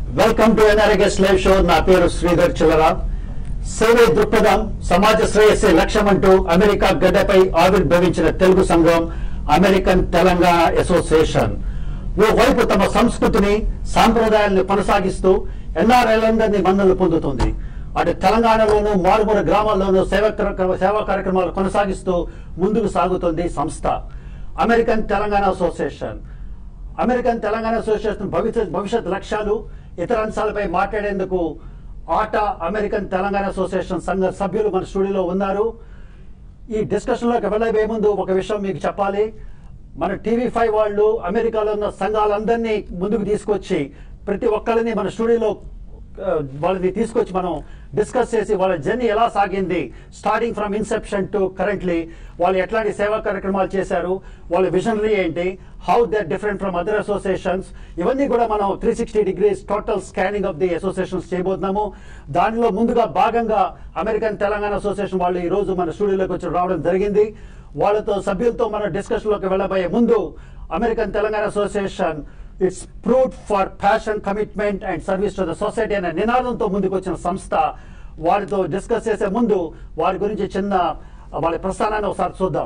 Welcome to NRS live show నా పేరు శ్రీధర్ చిల్లరా సేవే దృక్పథం సమాజ శ్రేయస్సే లక్ష్యం అంటూ అమెరికా గడ్డపై ఆవిర్భవించిన తెలుగు సంఘం అమెరికన్ తెలంగాణ అసోసియేషన్ ఓవైపు తమ సంస్కృతిని సాంప్రదాయాలను కొనసాగిస్తూ ఎన్ఆర్ఐలందరినీ మన్నలు పొందుతుంది అటు తెలంగాణలోనూ మారుమూల గ్రామాల్లోనూ సేవా కార్యక్రమ- సేవా కార్యక్రమాలు కొనసాగిస్తూ ముందుకు సాగుతుంది సంస్థ American Telangana association American Telangana association భవిష్యత్ భవిష్యత్ లక్ష్యాలు ఇతర అంశాలపై మాట్లాడేందుకు ఆట అమెరికన్ తెలంగాణ అసోసియేషన్ సంఘ సభ్యులు మన స్టూడియోలో ఉన్నారు ఈ డిస్కషన్లోకి వెళ్ళబోయే ముందు ఒక విషయం మీకు చెప్పాలి మన టీవీ ఫైవ్ వాళ్ళు అమెరికాలో ఉన్న సంఘాలందరినీ ముందుకు తీసుకొచ్చి ప్రతి ఒక్కరిని మన స్టూడియోలో ఆ, వాళ్ళని తీసుకొచ్చి మనం డిస్కస్ చేసి వాళ్ళ జర్నీ ఎలా సాగింది starting from inception to currently వాళ్ళు ఎట్లాంటి సేవా కార్యక్రమాలు చేశారు వాళ్ళ విజనరీ ఏంటి how they different from other associations ఇవన్నీ కూడా మనం three sixty degrees total scanning of the associations చేయబోతున్నాము దానిలో ముందుగా భాగంగా అమెరికన్ తెలంగాణ అసోసియేషన్ వాళ్ళు ఈ రోజు మన స్టూడియోలోకి వచ్చి రావడం జరిగింది వాళ్ళతో సభ్యులతో మన డిస్కషన్లోకి వెళ్ళబోయే ముందు American Telangana association it's proof for passion commitment and service to the society అనే నినాదంతో ముందుకు వచ్చిన సంస్థ వారితో డిస్కస్ చేసే ముందు వారి గురించి చిన్న వాళ్ళ ప్రస్థానాన్ని ఒకసారి చూద్దాం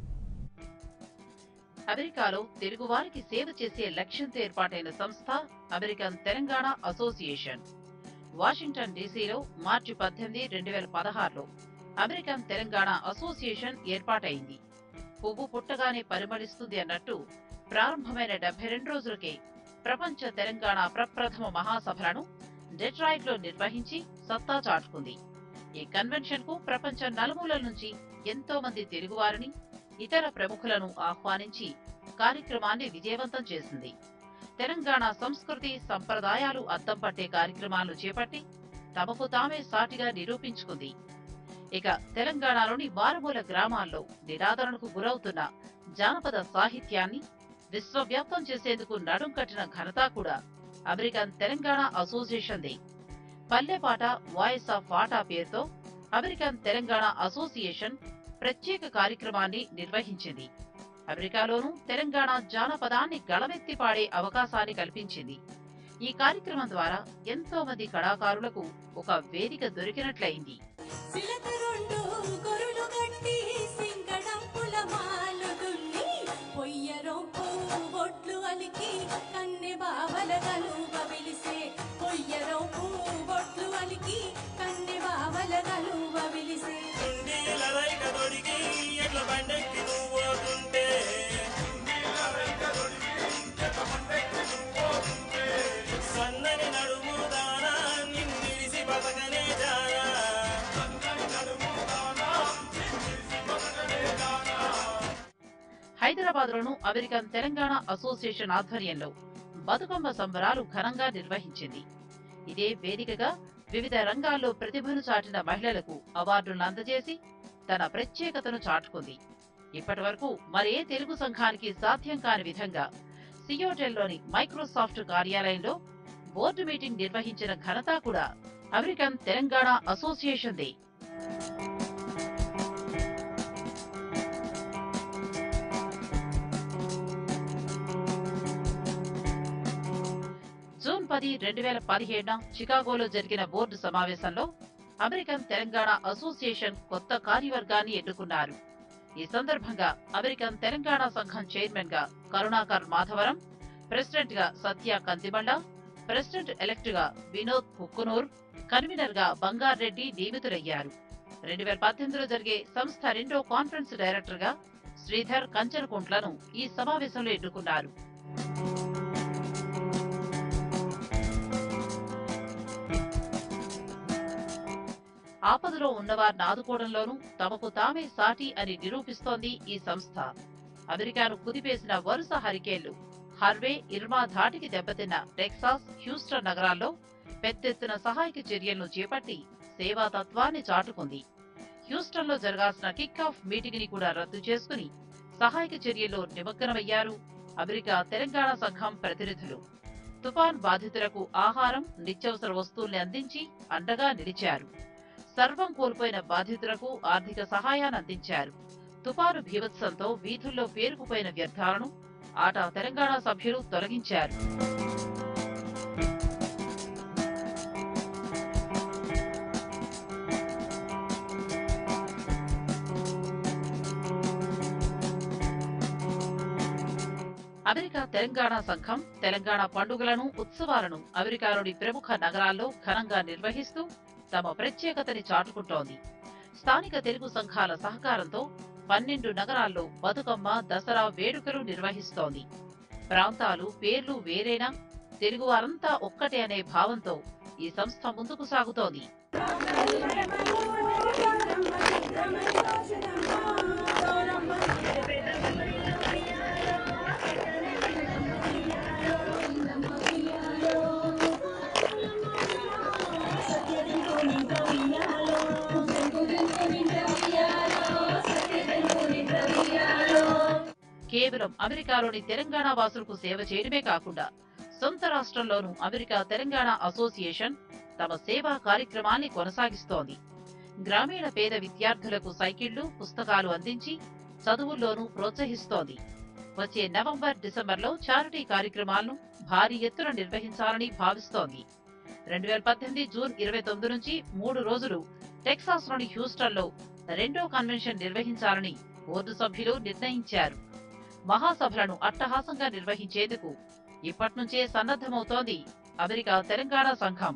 అమెరికాలో తెలుగువారికి సేవ చేసే లక్ష్యంతో ఏర్పాటైన సంస్థ అమెరికన్ తెలంగాణ అసోసియేషన్ వాషింగ్టన్ డీసీలో మార్చి పద్దెనిమిది రెండు వేల పదహారులో అమెరికన్ తెలంగాణ అసోసియేషన్ ఏర్పాటైంది పువ్వు పుట్టగానే పరిమళిస్తుంది అన్నట్టు ప్రారంభమైన డెబ్బై రెండు రోజులకే ప్రపంచ తెలంగాణ ప్రప్రథమ మహాసభలను డెట్రాయిట్ లో నిర్వహించి సత్తా చాటుకుంది ఈ కన్వెన్షన్ కు ప్రపంచ నలుమూలల నుంచి ఎంతో మంది తెలుగువారిని ఇతర ప్రముఖులను ఆహ్వానించి కార్యక్రమాన్ని విజయవంతం చేసింది తెలంగాణ సంస్కృతి సంప్రదాయాలు అద్దం పట్టే కార్యక్రమాలు చేపట్టి తమకు తామే సాటిగా నిరూపించుకుంది ఇక తెలంగాణలోని మారుమూల గ్రామాల్లో నిరాదరణకు గురవుతున్న జానపద సాహిత్యాన్ని విశ్వవ్యాప్తం చేసేందుకు నడుం కట్టిన ఘనత కూడా అమెరికన్ తెలంగాణ అసోసియేషన్దే పల్లెపాట వాయిస్ ఆఫ్ పాట పేరుతో అమెరికన్ తెలంగాణ అసోసియేషన్ ప్రత్యేక కార్యక్రమాన్ని నిర్వహించింది అమెరికాలోనూ తెలంగాణ జానపదాన్ని గళమెత్తి పాడే అవకాశాన్ని కల్పించింది ఈ కార్యక్రమం ద్వారా ఎంతో మంది కళాకారులకు ఒక వేదిక దొరికినట్లయింది సిలక రెండు గొర్రులు గట్టి సింగడంపుల మాలు దున్ని పొయ్యరో పువ్వొట్లు అలికి కన్నె బావల గలువ విలిసే పొయ్యరో పువ్వొట్లు అలికి కన్నె బావల గలువ విలిసే కుండీల రైక దొడిగి ఎట్ల బండెక్కి నువ్వు పోతుంటే సన్నని నడుము దానా నిన్నిడిసి బతకనే జానా హైదరాబాద్ లోను అమెరికన్ తెలంగాణ అసోసియేషన్ ఆధ్వర్యంలో బతుకమ్మ సంబరాలు ఘనంగా నిర్వహించింది ఇదే వేదికగా వివిధ రంగాల్లో ప్రతిభను చాటిన మహిళలకు అవార్డులను అందజేసి తన ప్రత్యేకతను చాటుకుంది ఇప్పటి వరకు మరే తెలుగు సంఘానికి సాధ్యం కాని విధంగా సియోటెల్లోని మైక్రోసాఫ్ట్ కార్యాలయంలో బోర్డు మీటింగ్ నిర్వహించిన ఘనత కూడా అమెరికన్ తెలంగాణ అసోసియేషన్దే జూన్ పది రెండు వేల పదిహేడున చికాగోలో జరిగిన బోర్డు సమావేశంలో అమెరికన్ తెలంగాణ అసోసియేషన్ కొత్త కార్యవర్గాన్ని ఎన్నుకున్నారు ఈ సందర్భంగా అమెరికన్ తెలంగాణ సంఘం చైర్మన్ గా కరుణాకర్ మాధవరం ప్రెసిడెంట్ గా సత్య కందిబండ ప్రెసిడెంట్ ఎలెక్ట్ గా వినోద్ కుక్కునూర్ కన్వీనర్ గా బంగారెడ్డి నియమితులయ్యారు రెండు వేల పద్దెనిమిదిలో జరిగే సంస్థ రెండో కాన్ఫరెన్స్ డైరెక్టర్ గా శ్రీధర్ కంచరకుంట్లను ఈ సమావేశంలో ఎన్నుకున్నారు ఆపదలో ఉన్నవారిని ఆదుకోవడంలోనూ తమకు తామే సాటి అని నిరూపిస్తోంది ఈ సంస్థ అమెరికాను కుదిపేసిన వరుస హరికేళ్లు హర్వే ఇర్మా ధాటికి దెబ్బతిన్న టెక్సాస్ హ్యూస్టన్ నగరాల్లో పెద్దెత్తున సహాయక చర్యలను చేపట్టి సేవా తత్వాన్ని చాటుకుంది హ్యూస్టన్ లో జరగాల్సిన కిక్ ఆఫ్ మీటింగ్ ని కూడా రద్దు చేసుకుని సహాయక చర్యల్లో నిమగ్నమయ్యారు అమెరికా తెలంగాణ సంఘం ప్రతినిధులు తుఫాన్ బాధితులకు ఆహారం నిత్యావసర వస్తువుల్ని అందించి అండగా నిలిచారు సర్వం కోల్పోయిన బాధితులకు ఆర్థిక సహాయాన్ని అందించారు తుపాను భీభత్సంతో వీధుల్లో పేరుకుపోయిన వ్యర్థాలను ఆటా తెలంగాణ సభ్యులు తొలగించారు అమెరికా తెలంగాణ సంఘం తెలంగాణ పండుగలను ఉత్సవాలను అమెరికాలోని ప్రముఖ నగరాల్లో ఘనంగా నిర్వహిస్తూ తమ ప్రత్యేకతని చాటుకుంటోంది స్థానిక తెలుగు సంఘాల సహకారంతో పన్నెండు నగరాల్లో బతుకమ్మ దసరా వేడుకలు నిర్వహిస్తోంది ప్రాంతాలు పేర్లు వేరేనా తెలుగువారంతా ఒక్కటే అనే భావంతో ఈ సంస్థ ముందుకు సాగుతోంది కేవలం అమెరికాలోని తెలంగాణ వాసులకు సేవ చేయడమే కాకుండా సొంత రాష్ట్రంలోనూ అమెరికా తెలంగాణ అసోసియేషన్ తమ సేవా కార్యక్రమాన్ని కొనసాగిస్తోంది గ్రామీణ పేద విద్యార్థులకు సైకిళ్లు పుస్తకాలు అందించి చదువుల్లోనూ ప్రోత్సహిస్తోంది వచ్చే నవంబర్ డిసెంబర్లో చారిటీ కార్యక్రమాలను భారీ ఎత్తున నిర్వహించాలని భావిస్తోంది రెండు వేల పద్దెనిమిది జూన్ ఇరవై తొమ్మిది నుంచి మూడు రోజులు టెక్సాస్లోని హ్యూస్టన్లో రెండో కన్వెన్షన్ నిర్వహించాలని బోర్డు సభ్యులు నిర్ణయించారు మహాసభలను అట్టహాసంగా నిర్వహించేందుకు ఇప్పట్నుంచే సన్నద్ధమవుతోంది అమెరికా తెలంగాణ సంఘం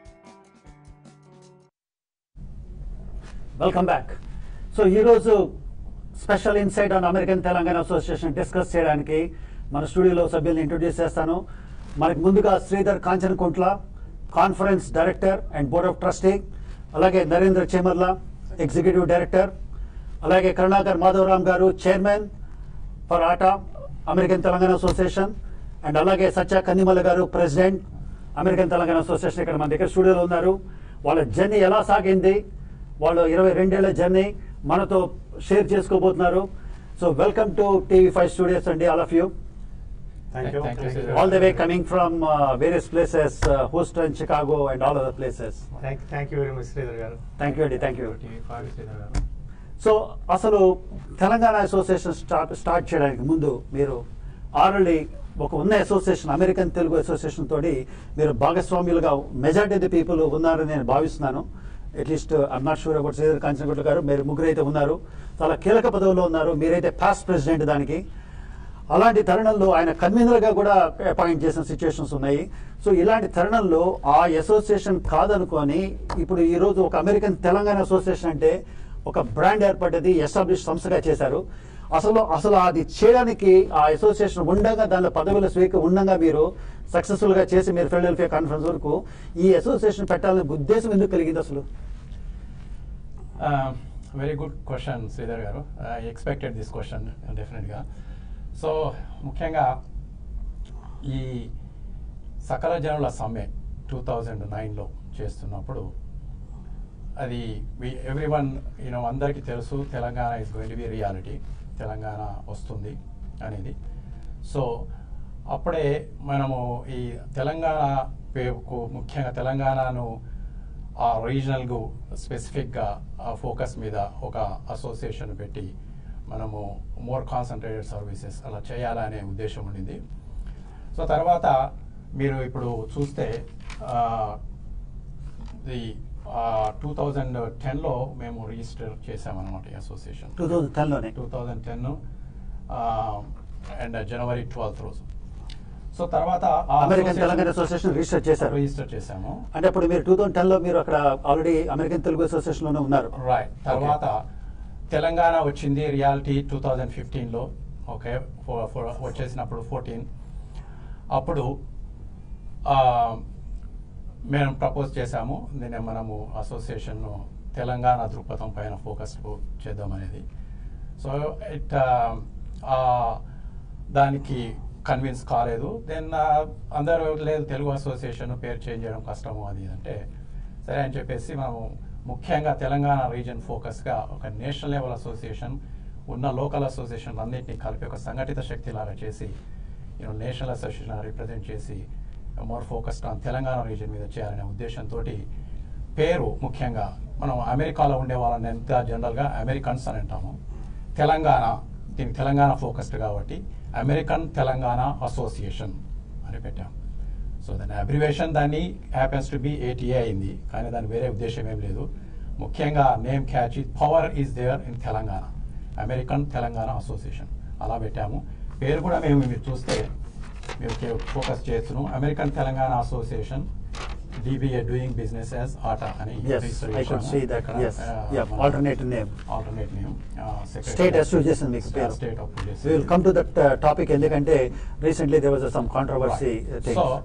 వెల్కమ్ బ్యాక్ సో ఈరోజు special insight on American Telangana association discuss చేయడానికి మన స్టూడియోలో సభ్యుల్ని ఇంట్రొడ్యూస్ చేస్తాను మనకి ముందుగా Sridhar Kanchanakuntla conference director and board of trustee అలాగే నరేంద్ర చేమర్ల ఎగ్జిక్యూటివ్ డైరెక్టర్ అలాగే కరుణాకర్ మాధవరామ్ గారు chairman for ATA American Telangana association and అలాగే సత్య కన్నిమల గారు ప్రెసిడెంట్ అమెరికన్ తెలంగాణ అసోసియేషన్ ఇక్కడ మన దగ్గర స్టూడియోలో ఉన్నారు వాళ్ళ జర్నీ ఎలా సాగింది వాళ్ళు ఇరవై రెండేళ్ల జర్నీ మనతో షేర్ చేసుకోబోతున్నారు so welcome to TV five studios అండి all of you Thank you. Thank you, sir. all the way coming from uh, various places, uh, Houston, Chicago, and all other places. Thank, thank you very much, Sridhar garu. Thank you, Andy. Thank you. TV five Sridhar గారు so అసలు Telangana association start start చేయడానికి ముందు మీరు already ఒక ఉన్న association American Telugu association తోటి మీరు భాగస్వామ్యులుగా majority the people ఉన్నారని నేను భావిస్తున్నాను at least I'm not sure about Sridhar Kanchanagutla గారు మీరు ముగ్గురు అయితే ఉన్నారు చాలా కీలక పదవిలో ఉన్నారు మీరైతే పాస్ట్ ప్రెసిడెంట్ దానికి అలాంటి తరుణంలో ఆయన కన్వీనర్గా కూడా అపాయింట్ చేసిన సిచ్యువేషన్స్ ఉన్నాయి సో ఇలాంటి తరుణంలో ఆ అసోసియేషన్ కాదనుకొని ఇప్పుడు ఈ రోజు ఒక అమెరికన్ తెలంగాణ అసోసియేషన్ అంటే ఒక బ్రాండ్ ఏర్పడ్డది ఎస్టాబ్లిష్ సంస్థగా చేశారు అసలు అసలు అది చేయడానికి ఆ అసోసియేషన్ ఉండగా దానిలో పదవుల స్వీక ఉండగా మీరు సక్సెస్ఫుల్ గా చేసి మీరు ఫిలడెల్ఫియా కాన్ఫరెన్స్ వరకు ఈ అసోసియేషన్ పెట్టాలనే ఉద్దేశం ఎందుకు కలిగింది అసలు వెరీ గుడ్ క్వశ్చన్ శ్రీధర్ గారు ఐ ఎక్స్పెక్టెడ్ దిస్ క్వశ్చన్ డెఫినెట్గా సో ముఖ్యంగా ఈ సకల జనుల సమ్మె టూ థౌజండ్ నైన్లో చేస్తున్నప్పుడు అది ఎవ్రీ వన్ యూనో అందరికీ తెలుసు Telangana is going to be reality Telangana వస్తుంది అనేది సో అప్పుడే మనము ఈ తెలంగాణ పేరుకు ముఖ్యంగా తెలంగాణను ఆ రీజనల్గా స్పెసిఫిక్గా ఆ ఫోకస్ మీద ఒక అసోసియేషన్ పెట్టి మనము మోర్ కాన్సన్ట్రేటెడ్ సర్వీసెస్ అలా చేయాలనే ఉద్దేశం ఉండింది సో తర్వాత మీరు ఇప్పుడు చూస్తే ఈ టూ థౌజండ్ టెన్లో మేము రిజిస్టర్ చేసామన్నమాట ఈ అసోసియేషన్ టూ థౌజండ్ టెన్లోనే two thousand ten and January twelfth రోజు సో తర్వాత ఆ American association Telangana association register చేశారు రిజిస్టర్ చేశాము అంటే అప్పుడు మీరు టూ థౌసండ్ టెన్ లో మీరు అక్కడ ఆల్రెడీ అమెరికన్ తెలుగు అసోసియేషన్ లోనే ఉన్నారు రైట్ తర్వాత తెలంగాణ వచ్చింది రియాలిటీ టూ థౌజండ్ ఫిఫ్టీన్లో ఓకే ఫో- ఫో- వచ్చేసినప్పుడు ఫోర్టీన్ అప్పుడు ఆ, మేము ప్రపోజ్ చేశాము నేను మనము అసోసియేషన్ను తెలంగాణ దృక్పథం పైన ఫోకస్ చేద్దామనేది సో ఇట్ దానికి కన్విన్స్ కాలేదు దెన్ అందరూ లేదు తెలుగు అసోసియేషన్ పేరు చేంజ్ చేయడం కష్టము అది ఇది అంటే సరే అని చెప్పేసి మనము ముఖ్యంగా తెలంగాణ రీజన్ ఫోకస్గా ఒక నేషనల్ లెవెల్ అసోసియేషన్ ఉన్న లోకల్ అసోసియేషన్ అన్నింటినీ కలిపి ఒక సంఘటిత శక్తి లాగా చేసి యూనో నేషనల్ అసోసియేషన్ రిప్రజెంట్ చేసి more focused on Telangana region మీద చేయాలనే ఉద్దేశంతో పేరు ముఖ్యంగా మనం అమెరికాలో ఉండే వాళ్ళని ఎంత జనరల్గా అమెరికన్స్ అని అంటాము తెలంగాణ దీనికి తెలంగాణ ఫోకస్డ్ కాబట్టి అమెరికన్ తెలంగాణ అసోసియేషన్ అని పెట్టాం సో దాని అబ్రివేషన్ దాన్ని హ్యాపెన్స్ టు బి ఏటీఏ అయింది కానీ దాని వేరే ఉద్దేశం ఏం లేదు ముఖ్యంగా name catch power is there in Telangana American Telangana association అలా పెట్టాము పేరు కూడా మేము మీరు చూస్తే మీరు ఫోకస్ చేయొచ్చును American Telangana association DBA doing business as ATA అని Yes, register I could చేశాము. see that. ఇక్కడ, Yes. ఆ, Yeah, మన alternate name. alternate name. ఆ, secretary- State association మీకు పేరు. State of We will come to that uh, topic ఎందుకంటే recently there was uh, some controversy uh, thing. So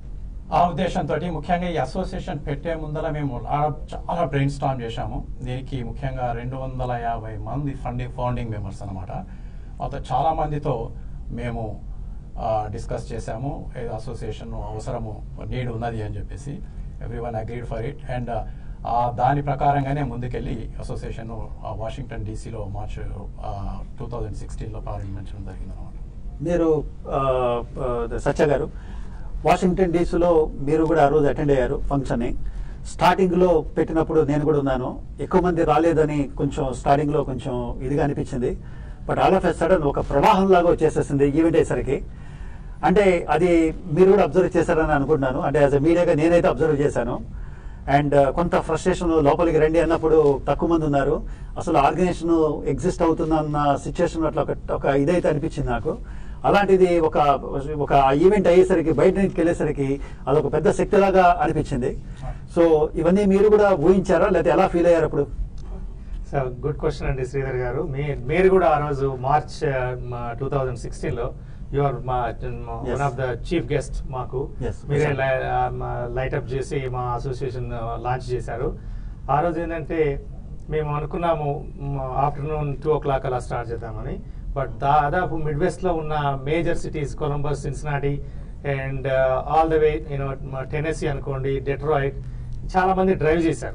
ఆ ఉద్దేశంతో ముఖ్యంగా ఈ అసోసియేషన్ పెట్టే ముందర మేము ఆ- చాలా బ్రెయిన్ స్టార్మ్ చేశాము దీనికి ముఖ్యంగా రెండు వందల యాభై మంది ఫండింగ్ ఫౌండింగ్ మెంబర్స్ అనమాట వాళ్ళతో చాలా మందితో మేము డిస్కస్ చేశాము ఈ అసోసియేషన్ అవసరము నీడ్ ఉన్నది అని చెప్పేసి everyone agreed for it and దాని ప్రకారంగానే ముందుకెళ్ళి అసోసియేషన్ వాషింగ్టన్ డీసీలో మార్చ్ టూ థౌజండ్ సిక్స్టీన్లో ప్రారంభించడం జరిగింది అనమాట మీరు ఆ, ఆ, సత్య గారు వాషింగ్టన్ డీసీలో మీరు కూడా ఆ రోజు అటెండ్ అయ్యారు ఫంక్షన్ని స్టార్టింగ్లో పెట్టినప్పుడు నేను కూడా ఉన్నాను ఎక్కువ మంది రాలేదని కొంచెం స్టార్టింగ్లో కొంచెం ఇదిగా అనిపించింది but all of a sudden ఒక ప్రవాహం లాగా వచ్చేసేసింది ఈవెంట్ అయ్యేసరికి అంటే అది మీరు కూడా అబ్జర్వ్ చేశారని అనుకుంటున్నాను అంటే యాజ్ ఎ మీడియాగా నేనైతే అబ్జర్వ్ చేశాను అండ్ కొంత ఫ్రస్ట్రేషన్ లోపలికి రండి అన్నప్పుడు తక్కువ మంది ఉన్నారు అసలు ఆర్గనైజేషన్ ఎగ్జిస్ట్ అవుతుందన్న సిచ్యువేషన్ అట్లా ఒక ఒక ఇదైతే అనిపించింది నాకు అలాంటిది ఒక ఒక ఈవెంట్ అయ్యేసరికి బయట నుంచి వెళ్ళేసరికి అదొక పెద్ద శక్తిలాగా అనిపించింది సో ఇవన్నీ మీరు కూడా ఊహించారా లేకపోతే ఎలా ఫీల్ అయ్యారు అప్పుడు సో గుడ్ క్వశ్చన్ అండి శ్రీధర్ గారు మీ మీరు కూడా ఆ రోజు మార్చ్ టూ థౌజండ్ సిక్స్టీన్లో యువర్ మా Yes. One of the chief guest మాకు Yes, మీరే yes, లైట్ అప్ చేసి మా అసోసియేషన్ లాంచ్ చేశారు ఆ రోజు ఏంటంటే మేము అనుకున్నాము ఆఫ్టర్నూన్ టూ ఓ క్లాక్ అలా స్టార్ట్ చేద్దామని బట్ దాదాపు మిడ్ వెస్ట్ లో ఉన్న major cities Columbus Cincinnati and all the way you know Tennessee అనుకోండి డెట్రాయిట్ చాలా మంది డ్రైవ్ చేశారు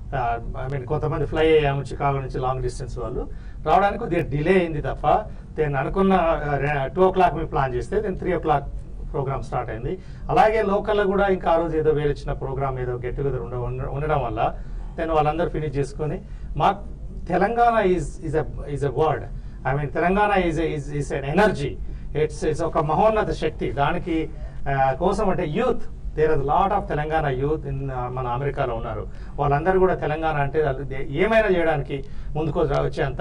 ఐ మీన్ కొంతమంది ఫ్లై అయ్యాము చికాగో నుంచి లాంగ్ డిస్టెన్స్ వాళ్ళు రావడానికి కొద్దిగా డిలే అయింది తప్ప నేను అనుకున్న టూ ఓ క్లాక్ మేము ప్లాన్ చేస్తే then three o'clock program start అయింది అలాగే లోకల్లో కూడా ఇంకా ఆ రోజు ఏదో వేరే చిన్న ప్రోగ్రామ్ ఏదో గెట్ టుగెదర్ ఉండ ఉండ- ఉండడం వల్ల నేను వాళ్ళందరూ ఫినిష్ చేసుకొని మా Telangana is is is a word I mean Telangana is is is an energy it's it's ఒక మహోన్నత శక్తి దానికి ఆ, కోసం అంటే youth there is lot of Telangana youth in మన అమెరికాలో ఉన్నారు వాళ్ళందరూ కూడా తెలంగాణ అంటే వాళ్ళు దే- ఏమైనా చేయడానికి ముందుకు రా- వచ్చే అంత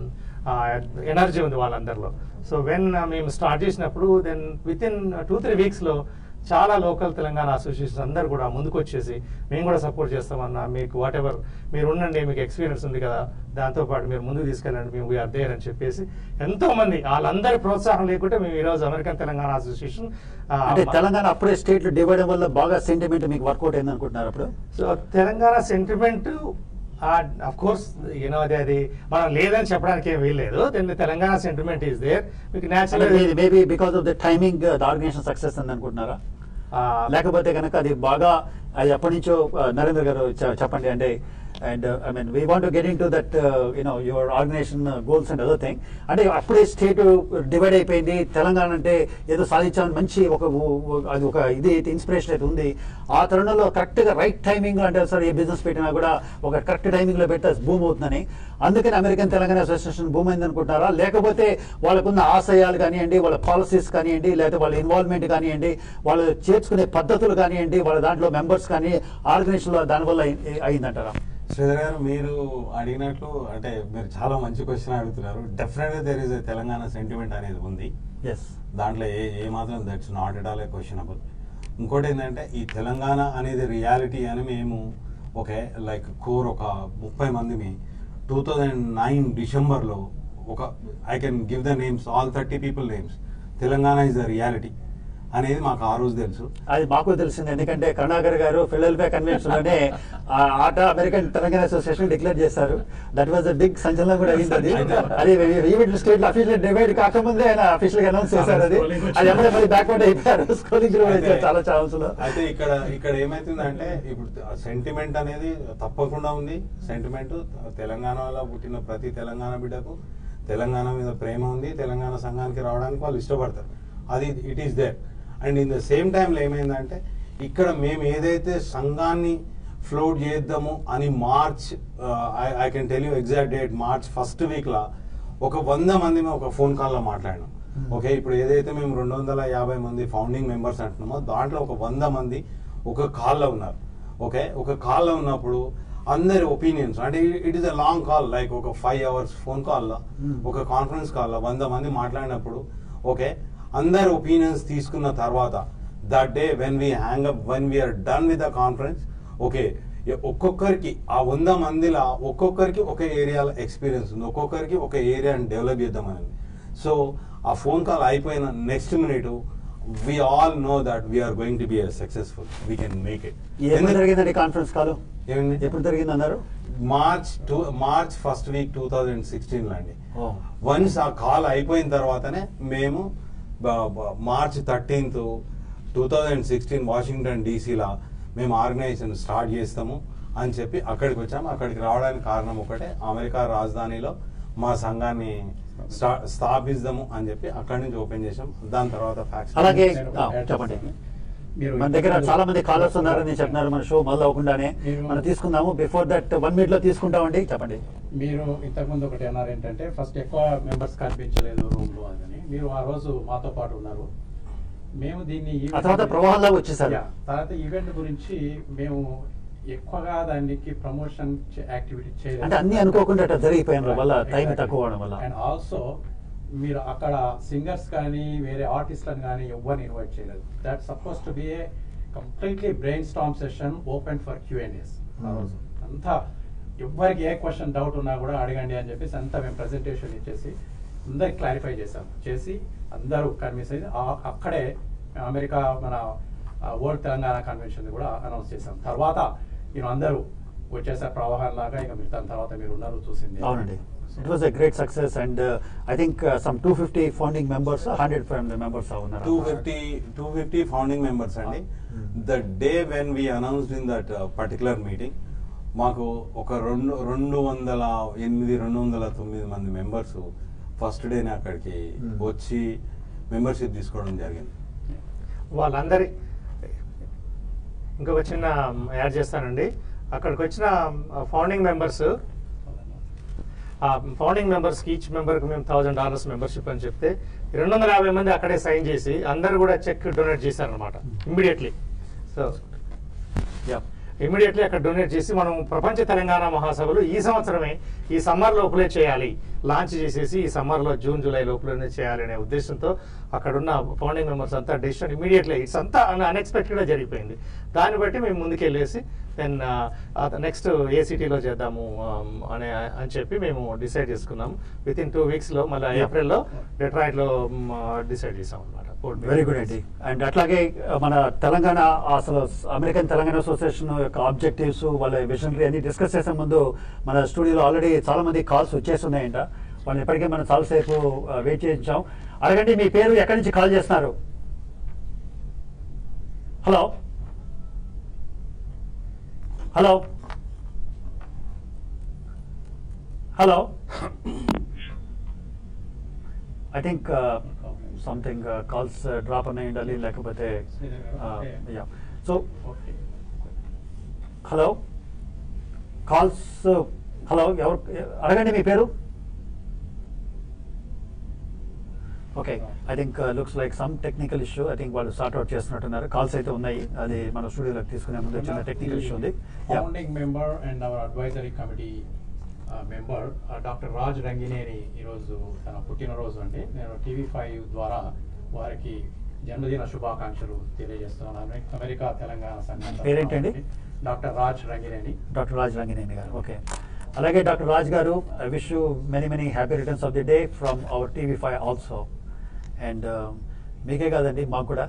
ఎనర్జీ ఉంది వాళ్ళందరిలో సో వెన్ మేము స్టార్ట్ చేసినప్పుడు then within two three వీక్స్లో చాలా లోకల్ తెలంగాణ అసోసియేషన్స్ అందరు కూడా ముందుకు వచ్చేసి మేము కూడా సపోర్ట్ చేస్తామన్నా మీకు వాట్ ఎవర్ మీరు ఉండండి మీకు ఎక్స్పీరియన్స్ ఉంది కదా దాంతో పాటు మీరు ముందుకు తీసుకెళ్ళండి మేము వీఆర్ దేర్ అని చెప్పేసి ఎంతో మంది వాళ్ళందరి ప్రోత్సాహం లేకుంటే మేము ఈరోజు అమెరికన్ తెలంగాణ అసోసియేషన్ ఆ, అంటే తెలంగాణ అప్పుడే స్టేట్లు డివైడ్ వల్ల బాగా సెంటిమెంట్ మీకు వర్కౌట్ అయింది అనుకుంటున్నారు అప్పుడు so Telangana sentiment of course you know అది అది మనం లేదని చెప్పడానికి ఏం వీల్లేదు then Telangana sentiment is there మీకు natural maybe because of the timing the organization success అని అనుకుంటున్నారా లేకపోతే కనుక అది బాగా అది ఎప్పటి నుంచో ఆ, నరేంద్ర గారు చె- చెప్పండి అంటే and I mean we want getting to that you know your organization goals and other thing అంటే అప్పుడే స్టేట్ డివైడ్ అయిపోయింది తెలంగాణ అంటే ఏదో సాధించాలని మంచి ఒక ఊ- ఊ- అది ఒక ఇది అయితే ఇన్స్పిరేషన్ అయితే ఉంది ఆ తరుణంలో కరెక్ట్ గా రైట్ టైమింగ్ అంటే సార్ ఏ బిజినెస్ పెట్టినా కూడా ఒక కరెక్ట్ టైమింగ్ లో పెడితే భూమి అవుతుందని అందుకని అమెరికన్ తెలంగాణ అసోసియేషన్ భూమి అయింది అనుకుంటారా లేకపోతే వాళ్ళకున్న ఆశయాలు కానివ్వండి వాళ్ళ పాలసీస్ కానివ్వండి లేకపోతే వాళ్ళ ఇన్వాల్వ్మెంట్ కానివ్వండి వాళ్ళు చేర్చుకునే పద్ధతులు కానివ్వండి వాళ్ళ దాంట్లో మెంబర్స్ కానీ ఆర్గనైజేషన్ దానివల్ల అయి- అయిందంటారా శ్రీధర్ గారు మీరు అడిగినట్లు అంటే మీరు చాలా మంచి క్వశ్చన్ అడుగుతున్నారు డెఫినెట్గా దెర్ ఇస్ తెలంగాణ సెంటిమెంట్ అనేది ఉంది ఎస్ దాంట్లో ఏ ఏ మాత్రం that's not at all a questionable ఇంకోటి ఏంటంటే ఈ తెలంగాణ అనేది రియాలిటీ అని మేము ఓకే లైక్ కోర్ ఒక ముప్పై మందిని టూ థౌజండ్ నైన్ డిసెంబర్లో ఒక I can give the names all thirty people names Telangana is the reality అనేది మాకు ఆ రోజు తెలుసు అది మాకు తెలిసింది ఎందుకంటే కరుణాకర్ గారు ఫిలడెల్ఫియా కన్వెన్షన్ లోనే ఆ ATA American Telangana association declare చేశారు దట్ వాజ్ అ బిగ్ సంచలనం కూడా అయింది అది అది ఈవెంట్ స్టేట్ అఫీషియల్ డివైడ్ కాకముందే ఆయన అఫీషియల్ గా అనౌన్స్ చేశారు అది అది ఎప్పుడే మళ్ళీ బ్యాక్వర్డ్ అయిపోయారు స్కోలింగ్ కూడా అయితే- చాలా ఛాన్స్ లో అయితే ఇక్కడ ఇక్కడ ఏమైతుందంటే ఇప్పుడు సెంటిమెంట్ అనేది తప్పకుండా ఉంది సెంటిమెంట్ తెలంగాణలో పుట్టిన ప్రతి తెలంగాణ బిడ్డకు తెలంగాణ మీద ప్రేమ ఉంది తెలంగాణ సంఘానికి రావడానికి వాళ్ళు ఇష్టపడతారు అది it is there and in the same టైంలో ఏమైందంటే ఇక్కడ మేము ఏదైతే సంఘాన్ని ఫ్లోట్ చేద్దాము అని March I can tell you exact date March first వీక్లో ఒక వంద మంది మేము ఒక ఫోన్ కాల్లో మాట్లాడినాం ఓకే ఇప్పుడు ఏదైతే మేము రెండు వందల యాభై మంది ఫౌండింగ్ మెంబర్స్ అంటున్నామో దాంట్లో ఒక వంద మంది ఒక కాల్లో ఉన్నారు ఓకే ఒక కాల్లో ఉన్నప్పుడు అందరి ఒపీనియన్స్ అంటే it is a long call like ఒక ఫైవ్ అవర్స్ ఫోన్ కాల్లో Hmm. ఒక కాన్ఫరెన్స్ కాల్లో వంద మంది మాట్లాడినప్పుడు ఓకే అందరి ఒపీనియన్స్ తీసుకున్న తర్వాత that day when we hang up when we're done with the conference okay ఒక్కొక్కరికి ఆ వంద మందిలో ఒక్కొక్కరికి ఒక ఏరియాలో ఎక్స్పీరియన్స్ ఉంది ఒక్కొక్కరికి ఒక ఏరియాని డెవలప్ చేద్దామని సో ఆ ఫోన్ కాల్ అయిపోయిన next minute we all know that we're going to be successful we can make ఎప్పుడు ఇట్ జరిగిందండి కాన్ఫరెన్స్ కాల్ ఏమండి? ఎప్పుడు జరిగింది అన్నారు March two March first week two thousand sixteen లో అండి ఓ. వన్స్ ఆ కాల్ అయిపోయిన తర్వాతనే మేము బ- బ- March thirteenth two thousand sixteen Washington డీసీలా మేము ఆర్గనైజేషన్ స్టార్ట్ చేస్తాము అని చెప్పి అక్కడికి వచ్చాము అక్కడికి రావడానికి కారణం ఒకటే అమెరికా రాజధానిలో మా సంఘాన్ని స్టా- స్థాపిద్దాము అని చెప్పి అక్కడి నుంచి ఓపెన్ చేసాం దాని తర్వాత ఫ్యాక్స్ అలాగే నేను ఆ, యాడ్ చెప్పండి చేస్తాను. మీరు మన దగ్గర ఇంతకుముందు- చాలా మంది కాలర్స్ ఉన్నారని చెప్తున్నారు మన షో మొదలు అవ్వకుండానే మీరు- మనం తీసుకుందాము బిఫోర్ దట్ వన్ మినిట్ లో తీసుకుంటామండి చెప్పండి మీరు ఇంతకుముందు ఒకటి అన్నారు ఏంటంటే ఫస్ట్ ఎక్కువ మెంబర్స్ కనిపించలేదు రూమ్ లో అని మీరు ఆ రోజు మాతో పాటు ఉన్నారు మేము దీన్ని ఆ తర్వాత ప్రవాహంలాగా వచ్చేసారు. యా, తర్వాత ఈవెంట్ గురించి మేము ఎక్కువగా దానికి ప్రమోషన్ యాక్టివిటీ చేయలేదు అంటే అన్ని అనుకోకుండా అట్లా జరిగిపోయిన వల్ల టైం తక్కువ అవడం వల్ల అండ్ ఆల్సో మీరు అక్కడ సింగర్స్ కానీ వేరే ఆర్టిస్ట్లను కానీ ఎవరిని ఇన్వైట్ చేయలేదు that suppose to be a completely brain storm session open for QNS ఆ Hmm. రోజు అంతా ఎవరికి ఏ క్వశ్చన్ డౌట్ ఉన్నా కూడా అడగండి అని చెప్పేసి అంతా మేము ప్రెజెంటేషన్ ఇచ్చేసి అందరికి క్లారిఫై చేసాం చేసి అందరూ కన్విన్స్ అయ్యి ఆ- అక్కడే అమెరికా మన వరల్డ్ తెలంగాణ కన్వెన్షన్ కూడా అనౌన్స్ చేసాం తర్వాత నేను అందరూ వచ్చేసారు ప్రవాహం లాగా ఇక మీరు దాని తర్వాత మీరు ఉన్నారు చూసింది అవునండి it was a great success and I think some two fifty founding members hundred members ఉన్నారు two fifty two fifty founding members అండి the day when we announced in that particular meeting మాకు ఒక రెండు రెండు వందల ఎనిమిది రెండు వందల తొమ్మిది మంది మెంబర్స్ ఫస్ట్ డేనే అక్కడికి Hmm. వచ్చి మెంబర్షిప్ తీసుకోవడం జరిగింది వాళ్ళందరి ఇంకొక చిన్న యాడ్ చేస్తానండి అక్కడికి వచ్చిన ఫౌండింగ్ మెంబర్స్ ఆ ఫౌండింగ్ మెంబర్స్కి ఈచ్ మెంబర్కి మేము థౌజండ్ డాలర్స్ మెంబర్షిప్ అని చెప్తే రెండు వందల యాభై మంది అక్కడే సైన్ చేసి అందరు కూడా చెక్ డొనేట్ చేశారనమాట ఇమ్మీడియట్లీ సో ఇమీడియట్లీ అక్కడ డొనేట్ చేసి మనం ప్రపంచ తెలంగాణ మహాసభలు ఈ సంవత్సరమే ఈ సమ్మర్ లోపలే చేయాలి లాంచ్ చేసేసి ఈ సమ్మర్లో జూన్ జూలై లోపలనే చేయాలి అనే ఉద్దేశంతో అక్కడ ఉన్న ఫౌండింగ్ మెంబర్స్ అంతా డెసిషన్ ఇమీడియట్లీ ఇట్స్ అంతా అన్ఎక్స్పెక్టెడ్గా జరిగిపోయింది దాన్ని బట్టి మేము ముందుకెళ్ళేసి దెన్ నెక్స్ట్ ఏ సిటీలో చేద్దాము um, అనే అని చెప్పి మేము డిసైడ్ చేసుకున్నాం విత్ ఇన్ టూ వీక్స్లో మళ్ళీ Yeah. ఏప్రిల్లో డెట్రాయిట్లో డిసైడ్ చేసాం అనమాట వెరీ గుడ్ అండి అండ్ అట్లాగే uh, మన తెలంగాణ అసలు అమెరికన్ తెలంగాణ అసోసియేషన్ యొక్క ఆబ్జెక్టివ్స్ వాళ్ళ విజనరీ అన్ని డిస్కస్ చేసే ముందు మన స్టూడియోలో ఆల్రెడీ చాలా మంది కాల్స్ వచ్చేస్తున్నాయంట వాళ్ళని ఇప్పటికే మనం చాలాసేపు వెయిట్ చేయించాం అడగండి మీ పేరు ఎక్కడి నుంచి కాల్ చేస్తున్నారు hello hello hello I think something calls drop అనే ఉండాలి లేకపోతే yeah so okay hello calls hello ఎవరు అడగండి మీ పేరు okay I think looks like some technical issue I think వాళ్ళు సార్ట్ అవుట్ చేస్తున్నట్టున్నారు కాల్స్ అయితే ఉన్నాయి అది మన స్టూడియోలోకి తీసుకునే ముందు చిన్న టెక్నికల్ ఇష్యూ ఉంది Yeah. Founding member and our advisory committee member doctor Raj Rangineni ఈరోజు తన పుట్టినరోజు అండి నేను టీవీ ఫైవ్ ద్వారా వారికి జన్మదిన శుభాకాంక్షలు తెలియజేస్తున్నాను అమె- అమెరికా తెలంగాణ సంఘం పేరేంటండి? Doctor Raj Rangineni doctor Raj Rangineni garu okay అలాగే doctor Raj garu I wish you many many happy returns of the day from our TV five also and మీకే కాదండి మాకు కూడా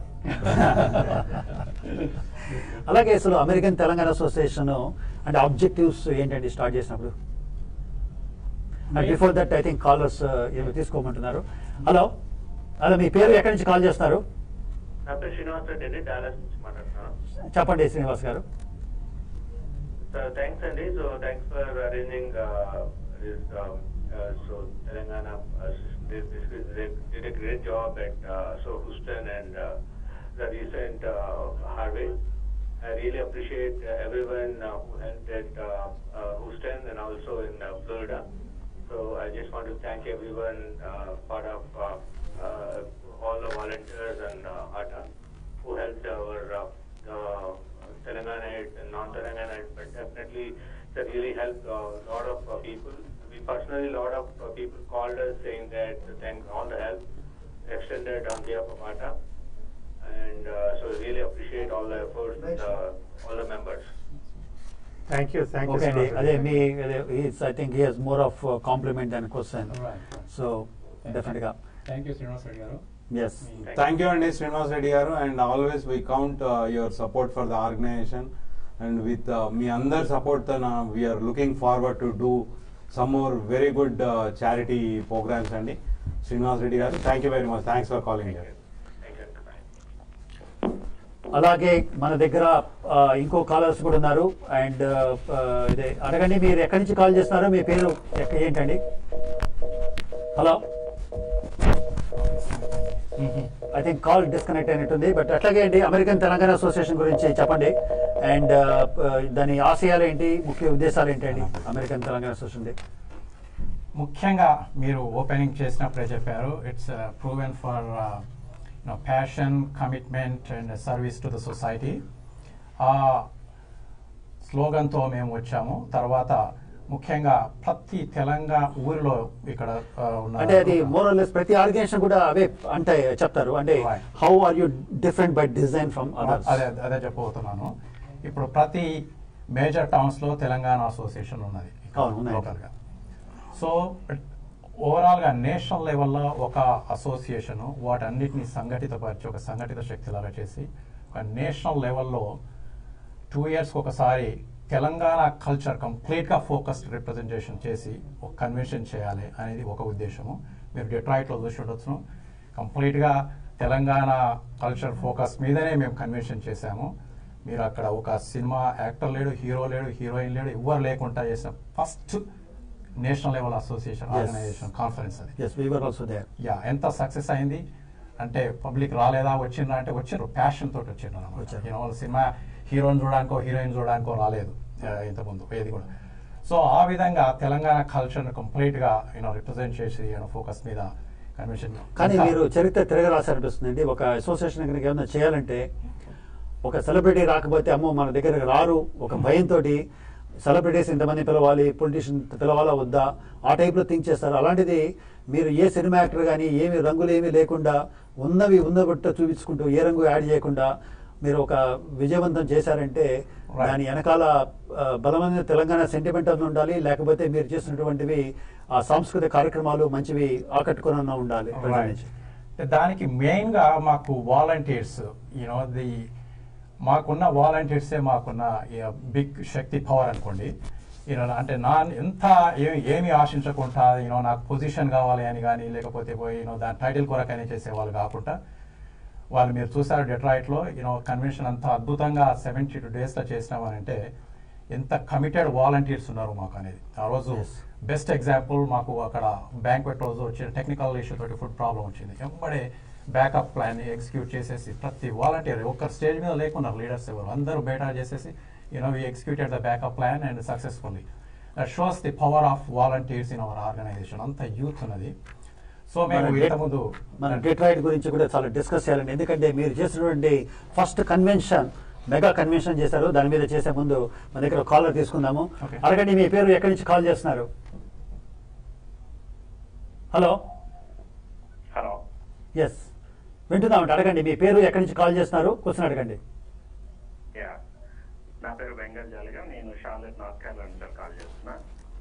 అలాగే అసలు అమెరికన్ తెలంగాణ అసోసియేషన్ అంటే ఆబ్జెక్టివ్స్ ఏంటండి స్టార్ట్ చేసినప్పుడు before that I think callers ఏమో తీసుకోమంటున్నారు హలో హలో మీ పేరు ఎక్కడి నుంచి కాల్ చేస్తున్నారు నా పేరు శ్రీనివాస్ రెడ్డి అండి డాలస్ నుంచి మాట్లాడుతున్నాను చెప్పండి శ్రీనివాస్ గారు సార్ థ్యాంక్స్ అండి so thanks for arranging this so Telangana did a great job at uh, so Houston and uh, the recent uh, Harvey. I really appreciate uh, everyone uh, who helped at uh, uh, Houston and also in uh, Florida. So I just want to thank everyone uh, part of uh, uh, all the volunteers and uh, ATA who helped our uh, uh, Telanganite and non-Telanganite, but definitely that really helped a lot of uh, people. We personally, a lot of uh, people called us saying that thank all the help, extended on behalf of ATA. And uh, so really appreciate all the efforts, uh, all the members. Thank you thank you okay అండి అదే మీ I think he has more of compliment దాని question so definite గా thank you Srinivas Reddy garu yes thank you అండి Srinivas Reddy garu and always we count your support for the organization and with మీ అందరి support తో we're looking forward to do some more very good charity programs అండి Srinivas Reddy garu thank you very much thanks for calling garu Thank you. Bye. అలాగే మన దగ్గర ఆ, ఇంకో callers కూడా ఉన్నారు అండ్ ఇదే అడగండి మీరు ఎక్కడి నుంచి కాల్ చేస్తున్నారో మీ పేరు ఎక్క- ఏంటండి hello I think call disconnect అయినట్టుంది బట్ అట్లాగే అండి అమెరికన్ తెలంగాణ అసోసియేషన్ గురించి చెప్పండి అండ్ దాని ఆశయాలు ఏంటి ముఖ్య ఉద్దేశాలు ఏంటండి అమెరికన్ తెలంగాణ అసోసియేషన్ ముఖ్యంగా మీరు ఓపెనింగ్ చేసినప్పుడే చెప్పారు it's proven for passion commitment and service to the society ఆ స్లోగన్తో మేము వచ్చాము తర్వాత ముఖ్యంగా ప్రతి తెలంగాణ ఊరిలో ఇక్కడ ఆ, ఉన్న అంటే అది మోరల్లెస్ ప్రతి ఆర్గనైజేషన్ కూడా అవే అంటే చెప్తారు అంటే Right. How are you different by design from others అదే అదే చెప్పబోతున్నాను ఇప్పుడు ప్రతి మేజర్ టౌన్స్ లో తెలంగాణ అసోసియేషన్ ఉన్నది అవును, ఉన్నాయి. లోకల్ గా సో ఓవరాల్ గా నేషనల్ లెవెల్లో ఒక అసోసియేషన్ వాటన్నిటిని సంఘటితపరిచి ఒక సంఘటిత శక్తిలాగా చేసి ఒక నేషనల్ లెవెల్లో టూ ఇయర్స్కి ఒకసారి తెలంగాణ కల్చర్ కంప్లీట్గా ఫోకస్డ్ రిప్రజెంటేషన్ చేసి ఒక కన్వెన్షన్ చేయాలి అనేది ఒక ఉద్దేశము మీరు డెట్రాయిట్లో చూసి ఉండొచ్చును కంప్లీట్గా తెలంగాణ కల్చర్ ఫోకస్ మీదనే మేము కన్వెన్షన్ చేశాము మీరు అక్కడ ఒక సినిమా యాక్టర్ లేడు హీరో లేడు హీరోయిన్ లేడు ఎవ్వరు లేకుండా చేసిన first national level association Yes. Organization conference అది yes we were also there yeah ఎంత సక్సెస్ అయింది అంటే పబ్లిక్ రాలేదా వచ్చిండ్రా అంటే వచ్చారు ప్యాషన్ తోటి వచ్చిండ్రు అనమాట వచ్చారు. You know, వాళ్ళు సినిమా హీరోని చూడడానికో హీరోయిన్ చూడడానికో రాలేదు ఆ, ఇంతకుముందు ఏది కూడా సో ఆ విధంగా తెలంగాణ కల్చర్ కంప్లీట్ గా యూనో రిప్రజెంట్ చేసి ఫోకస్ మీద కన్వెన్షన్ కానీ మీరు చరిత్ర తిరగరాసి అనిపిస్తుందండి ఒక అసోసియేషన్ కనుక ఏమైనా చేయాలంటే ఒక సెలబ్రిటీ రాకపోతే అమ్మో మన దగ్గరకు రారు ఒక భయంతో సెలబ్రిటీస్ ఇంతమంది పిలవాలి పొలిటీషియన్ పిలవాలా వద్దా ఆ టైప్లో థింక్ చేస్తారు అలాంటిది మీరు ఏ సినిమా యాక్టర్ కానీ ఏమి రంగులు ఏమీ లేకుండా ఉన్నవి ఉన్నబట్ట చూపించుకుంటూ ఏ రంగు యాడ్ చేయకుండా మీరు ఒక విజయవంతం చేశారంటే Right. దాని వెనకాల ఆ, బలమైన తెలంగాణ సెంటిమెంట్ అని ఉండాలి లేకపోతే మీరు చేసినటువంటివి ఆ సాంస్కృతిక కార్యక్రమాలు మంచివి ఆకట్టుకుని ఉండాలి ప్రజల Right. నుంచి. అంటే దానికి మెయిన్ గా మాకు వాలంటీర్స్ యూనో ది మాకున్న వాలంటీర్సే మాకున్న బిగ్ శక్తి పవర్ అనుకోండి యూనో అంటే నా ఎంత ఏమి ఏమి ఆశించకుండా యూనో నాకు పొజిషన్ కావాలి అని కానీ లేకపోతే పోయి యూనో దాని టైటిల్ కొరకనే చేసేవాళ్ళు కాకుండా వాళ్ళు మీరు చూసారు డెట్రాయిట్లో యూనో కన్వెన్షన్ అంతా అద్భుతంగా సెవెంటీ టూ డేస్లో చేసినామనంటే ఎంత కమిటెడ్ వాలంటీర్స్ ఉన్నారు మాకు అనేది ఆ రోజు Yes. బెస్ట్ ఎగ్జాంపుల్ మాకు అక్కడ బ్యాంక్వెట్ రోజు వచ్చిన టెక్నికల్ ఇష్యూ తోటి ఫుడ్ ప్రాబ్లం వచ్చింది వెంబడే బ్యాకప్ ప్లాన్ ఎగ్జిక్యూట్ చేసేసి ప్రతి వాలంటీర్ ఒక్కరు స్టేజ్ మీద లేకున్నారు లీడర్స్ ఎవరు అందరూ బయట చేసేసి you know we executed the backup plan and successfully that shows the power of volunteers in our organization అంత యూత్ ఉన్నది సో మేము మన ఇంతకుముందు మన డెట్రాయిట్ గురించి కూడా చాలా డిస్కస్ చేయాలండి ఎందుకంటే మీరు చేసినటువంటి ఫస్ట్ కన్వెన్షన్ మెగా కన్వెన్షన్ చేశారు దాని మీద చేసే ముందు మన దగ్గర కాలర్ తీసుకుందాము Okay. అడగండి మీ పేరు ఎక్కడి నుంచి కాల్ చేస్తున్నారు హలో హలో ఎస్ వింటున్నామండి అడగండి మీ పేరు ఎక్కడి నుంచి కాల్ చేస్తున్నారు క్వశ్చన్ అడగండి యా నా పేరు వెంగళ్ జాలిగా నేను షార్లెట్ నార్త్ కేరళ నుంచి కాల్ చేస్తున్నా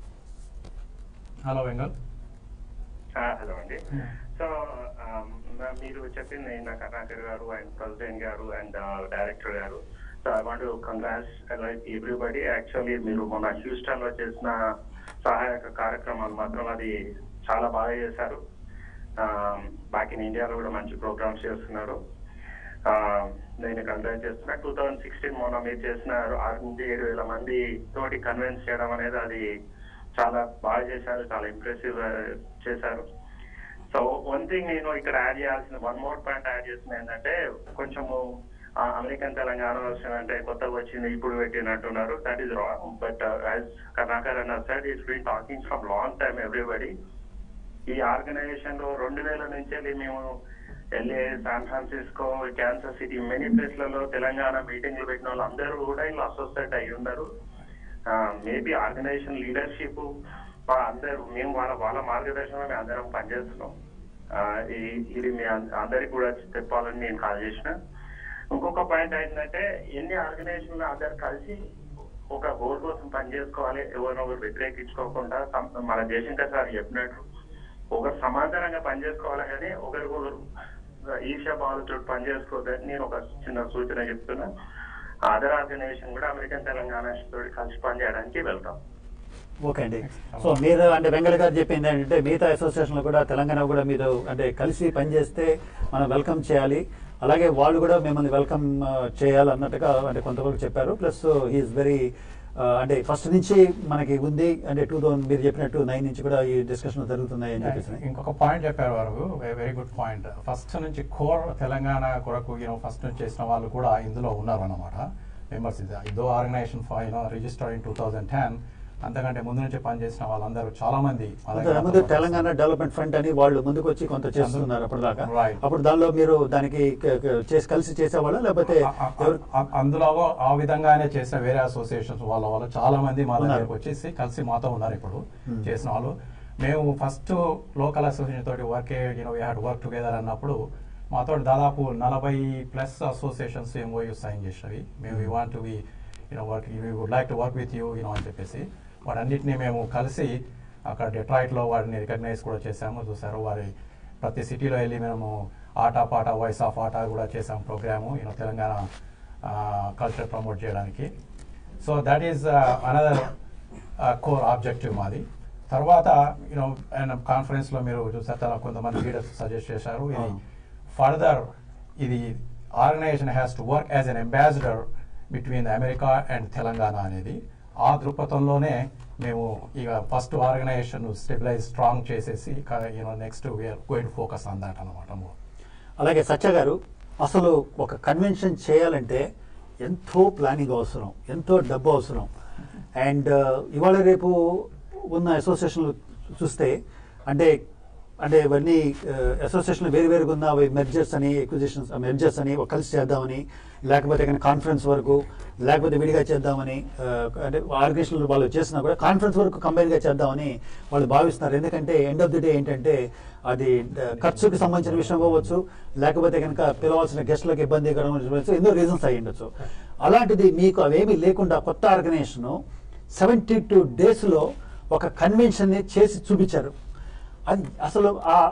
హలో వెంగల్ హలో అండి సో మీరు చెప్పింది నా Karnakar garu and president garu and director garu so I want congrats everybody actually మీరు మొన్న హ్యూస్టన్ లో చేసిన సహాయక కార్యక్రమాలు మాత్రం అది చాలా బాగా చేశారు బాక్ ఇన్ ఇండియాలో కూడా మంచి ప్రోగ్రామ్స్ చేస్తున్నారు ఆ, నేను కంగ్రాట్ చేస్తున్నా టూ థౌజండ్ సిక్స్టీన్ మొన్న మీరు చేసిన ఆరు నుంచి ఏడు వేల మంది తోటి కన్విన్స్ చేయడం అనేది అది చాలా బాగా చేశారు చాలా ఇంప్రెసివ్ చేశారు సో వన్ థింగ్ నేను ఇక్కడ యాడ్ చేయాల్సిన వన్ మోర్ పాయింట్ యాడ్ చేసిన ఏంటంటే కొంచెము ఆ, అమెరికన్ తెలంగాణ వర్షన్ అంటే కొత్తగా వచ్చింది ఇప్పుడు పెట్టినట్టున్నారు that is wrong but as Karnakar అన్న said it's been talking from long time everybody ఈ ఆర్గనైజేషన్ లో రెండు వేల నుంచి వెళ్ళి మేము LA San Francisco Kansas city many ప్లేస్లలో తెలంగాణ మీటింగ్లు పెట్టిన వాళ్ళు అందరూ కూడా ఇలా అసోసియేట్ అయి ఉన్నారు మేబీ ఆర్గనైజేషన్ లీడర్షిప్ అందరూ మేము వాళ్ళ వాళ్ళ మార్గదర్శనంలో మేము అందరం పనిచేస్తున్నాం ఆ, ఈ- ఇది మీ అం- అందరికి కూడా చెప్పాలని నేను కాల్ చేసిన ఇంకొక పాయింట్ ఏంటంటే ఎన్ని ఆర్గనైజేషన్లు అందరు కలిసి ఒక గోల్ కోసం పనిచేసుకోవాలి ఎవరినొకరు వ్యతిరేకించుకోకుండా సం- మన జయశంకర్ సార్ చెప్పినట్టు ఒకరు సమాంతరంగా పనిచేసుకోవాలి కానీ ఒకరికొకరు ఈర్ష్య భావాలతో పనిచేసుకోవద్దని నేను ఒక చిన్న సూచన చెప్తున్నా అదర్ ఆర్గనైజేషన్ కూడా అమెరికన్ తెలంగాణ తోటి కలిసి పనిచేయడానికి వెళ్తాం ఓకే అండి సో మీరు అంటే వెంగళ గారు చెప్పింది ఏంటంటే మిగతా అసోసియేషన్లు కూడా తెలంగాణ కూడా మీరు అంటే కలిసి పనిచేస్తే మనం వెల్కమ్ చేయాలి అలాగే వాళ్ళు కూడా మిమ్మల్ని వెల్కమ్ చేయాలన్నట్టుగా అంటే కొంతవరకు చెప్పారు ప్లస్ హీఈస్ వెరీ అంటే ఫస్ట్ నుంచి మనకి ఉంది అంటే టూ థౌసండ్ మీరు చెప్పినట్టు నైన్ నుంచి కూడా ఈ డిస్కషన్ జరుగుతున్నాయి అని చెప్పేసి ఇంకొక పాయింట్ చెప్పారు వారు వెరీ గుడ్ పాయింట్ ఫస్ట్ నుంచి కోర్ తెలంగాణ కొరకు యూనో ఫస్ట్ నుంచి చేసిన వాళ్ళు కూడా ఇందులో ఉన్నారు అన్నమాట మెంబర్స్ ఇదో organization you know register in two thousand ten అంతకంటే ముందు నుంచి పనిచేసిన వాళ్ళందరూ చాలా మంది మా దగ్గర ముందు తెలంగాణ డెవలప్మెంట్ ఫ్రంట్ అని వాళ్ళు ముందుకు వచ్చి కొంత చేస్తున్నారు అప్పటిదాకా Right. అప్పుడు దానిలో మీరు దానికి క- క- చేసి కలిసి చేసేవాళ్ళ లేకపోతే ఆ- ఆ- ఎవరు ఆ- అందులో ఆ విధంగానే చేసిన వేరే అసోసియేషన్స్ వాళ్ళ వాళ్ళు చాలా మంది మా ఉన్నారు. దగ్గరకు వచ్చేసి కలిసి మాతో ఉన్నారు ఇప్పుడు చేసిన వాళ్ళు మేము ఫస్ట్ లోకల్ అసోసియేషన్ తోటి work you know we had work together అన్నప్పుడు మాతో దాదాపు నలభై ప్లస్ అసోసియేషన్స్ ఎంఓయూ సైన్ చేసినవి మేము you want we you know work you would like to work with you you know అని చెప్పేసి వాటన్నిటిని మేము కలిసి అక్కడ డెట్రాయిట్లో వాటిని రికగ్నైజ్ కూడా చేశాము చూసారు వారి ప్రతి సిటీలో వెళ్ళి మేము ఆట పాట వాయిస్ ఆఫ్ ఆట కూడా చేసాం program you know Telangana culture promote చేయడానికి so that is another core objective మాది తర్వాత యూనో కాన్ఫరెన్స్లో మీరు చూసారు చాలా కొంతమంది లీడర్స్ సజెస్ట్ చేశారు ఇది అవును. ఫర్దర్ ఇది organization has to work as an ambassador between America and Telangana అనేది ఆ దృక్పథంలోనే మేము ఇక ఫస్ట్ ఆర్గనైజేషన్ స్టెబిలైజ్ స్ట్రాంగ్ చేసేసి you know next we're going focus on that అనమాట అలాగే సత్య గారు అసలు ఒక కన్వెన్షన్ చేయాలంటే ఎంతో ప్లానింగ్ అవసరం ఎంతో డబ్బు అవసరం అండ్ ఇవాళ రేపు ఉన్న అసోసియేషన్లు చూస్తే అంటే అంటే ఇవన్నీ అసోసియేషన్లు వేరు వేరుగా ఉన్న అవి మెర్జర్స్ అని ఎక్విజిషన్స్ మెర్జర్స్ అని ఒక కలిసి చేద్దామని లేకపోతే కానీ కాన్ఫరెన్స్ వరకు లేకపోతే విడిగా చేద్దామని ఆ, అంటే ఆర్గనైజేషన్లు వాళ్ళు చేసినా కూడా కాన్ఫరెన్స్ వరకు కంబైన్గా చేద్దామని వాళ్ళు భావిస్తున్నారు ఎందుకంటే ఎండ్ ఆఫ్ ది డే ఏంటంటే అది ఆ, ఖర్చుకి సంబంధించిన విషయం అవ్వచ్చు లేకపోతే కనుక పిలవాల్సిన గెస్టులకు ఇబ్బందికరం ఉండవచ్చు ఎన్నో రీజన్స్ అయ్యి ఉండొచ్చు అలాంటిది మీకు అవేమీ లేకుండా కొత్త ఆర్గనైజేషన్ సెవెంటీ టూ డేస్లో ఒక కన్వెన్షన్ని చేసి చూపించారు అది అసలు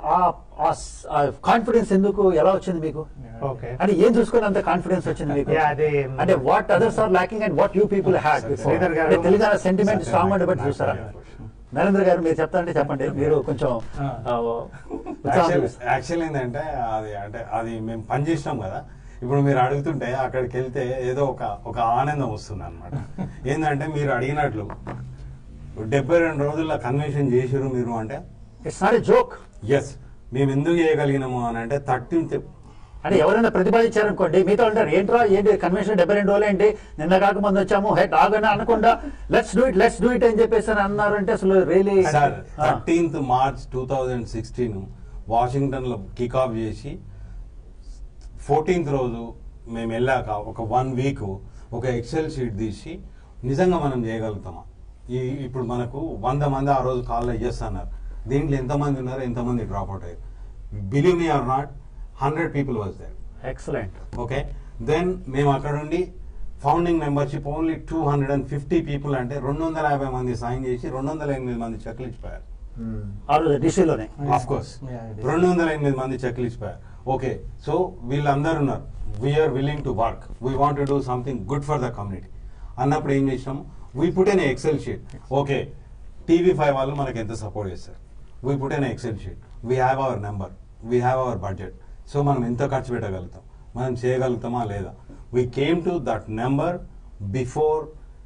కాన్ఫిడెన్స్ ఎందుకు ఎలా వచ్చింది మీకు ఓకే అంటే ఏం చూసుకుని అంత కాన్ఫిడెన్స్ వచ్చింది మీకు Yeah, అదే అంటే what others are lacking and what you people had Sridhar garu- Telangana sentiment strong అంటే బట్టి చూసారా నరేంద్ర గారు మీరు చెప్తారంటే చెప్పండి మీరు కొంచెం ఆ, ఉత్సాహం చూపిస్తారు. యాక్చువల్ ఏంటంటే అది అంటే అది మేము పని చేసినాం కదా ఇప్పుడు మీరు అడుగుతుంటే అక్కడికి వెళ్తే ఏదో ఒక ఒక ఆనందం వస్తుంది అనమాట ఏంటంటే మీరు అడిగినట్లు డెబ్బై రెండు రోజుల్లో కన్వెన్షన్ చేసిరు మీరు అంటే it's not a joke yes మేము ఎందుకు చేయగలిగినాము అని అంటే థర్టీన్త్ అంటే ఎవరైనా ప్రతిపాదించారనుకోండి మీతో అంటారు ఏంట్రా ఏంటి కన్వెన్షన్ డెబ్బై రెండు రోజులు ఏంటి నిన్న కాక ముందు వచ్చాము హెడ్ ఆగని అనకుండా let's do it let's do it అని చెప్పేసి అని అన్నారంటే అసలు really sir thirteenth March two thousand sixteen Washington లో కిక్ ఆఫ్ చేసి ఫోర్టీన్త్ రోజు మేము వెళ్ళాక ఒక వన్ వీక్ ఒక ఎక్సెల్ షీట్ తీసి నిజంగా మనం చేయగలుగుతామా ఈ ఇప్పుడు మనకు వంద మంది ఆ రోజు కాల్లో చేస్తున్నారు దీంట్లో ఎంతమంది ఉన్నారు ఎంతమంది డ్రాప్ అవుట్ అయ్యారు believe me or not hundred people was there excellent okay then మేము అక్కడ ఉండి founding membership only two hundred and fifty people అంటే రెండు వందల యాభై మంది సైన్ చేసి రెండు వందల ఎనిమిది మంది చెక్లు ఇచ్చిపోయారు ఆ రోజు డిసిలోనే of course Yeah, it is. రెండు వందల ఎనిమిది మంది చెక్లు ఇచ్చిపోయారు ఓకే సో వీళ్ళందరూ ఉన్నారు we're willing to work we want to do something good for the community అన్నప్పుడు ఏం చేసినాము we put an Excel sheet okay TV five వాళ్ళు మనకి ఎంత సపోర్ట్ చేస్తారు we put an Excel sheet we have our number we have our budget so మనం ఎంత ఖర్చు పెట్టగలుగుతాం మనం చేయగలుగుతామా లేదా we came to that number before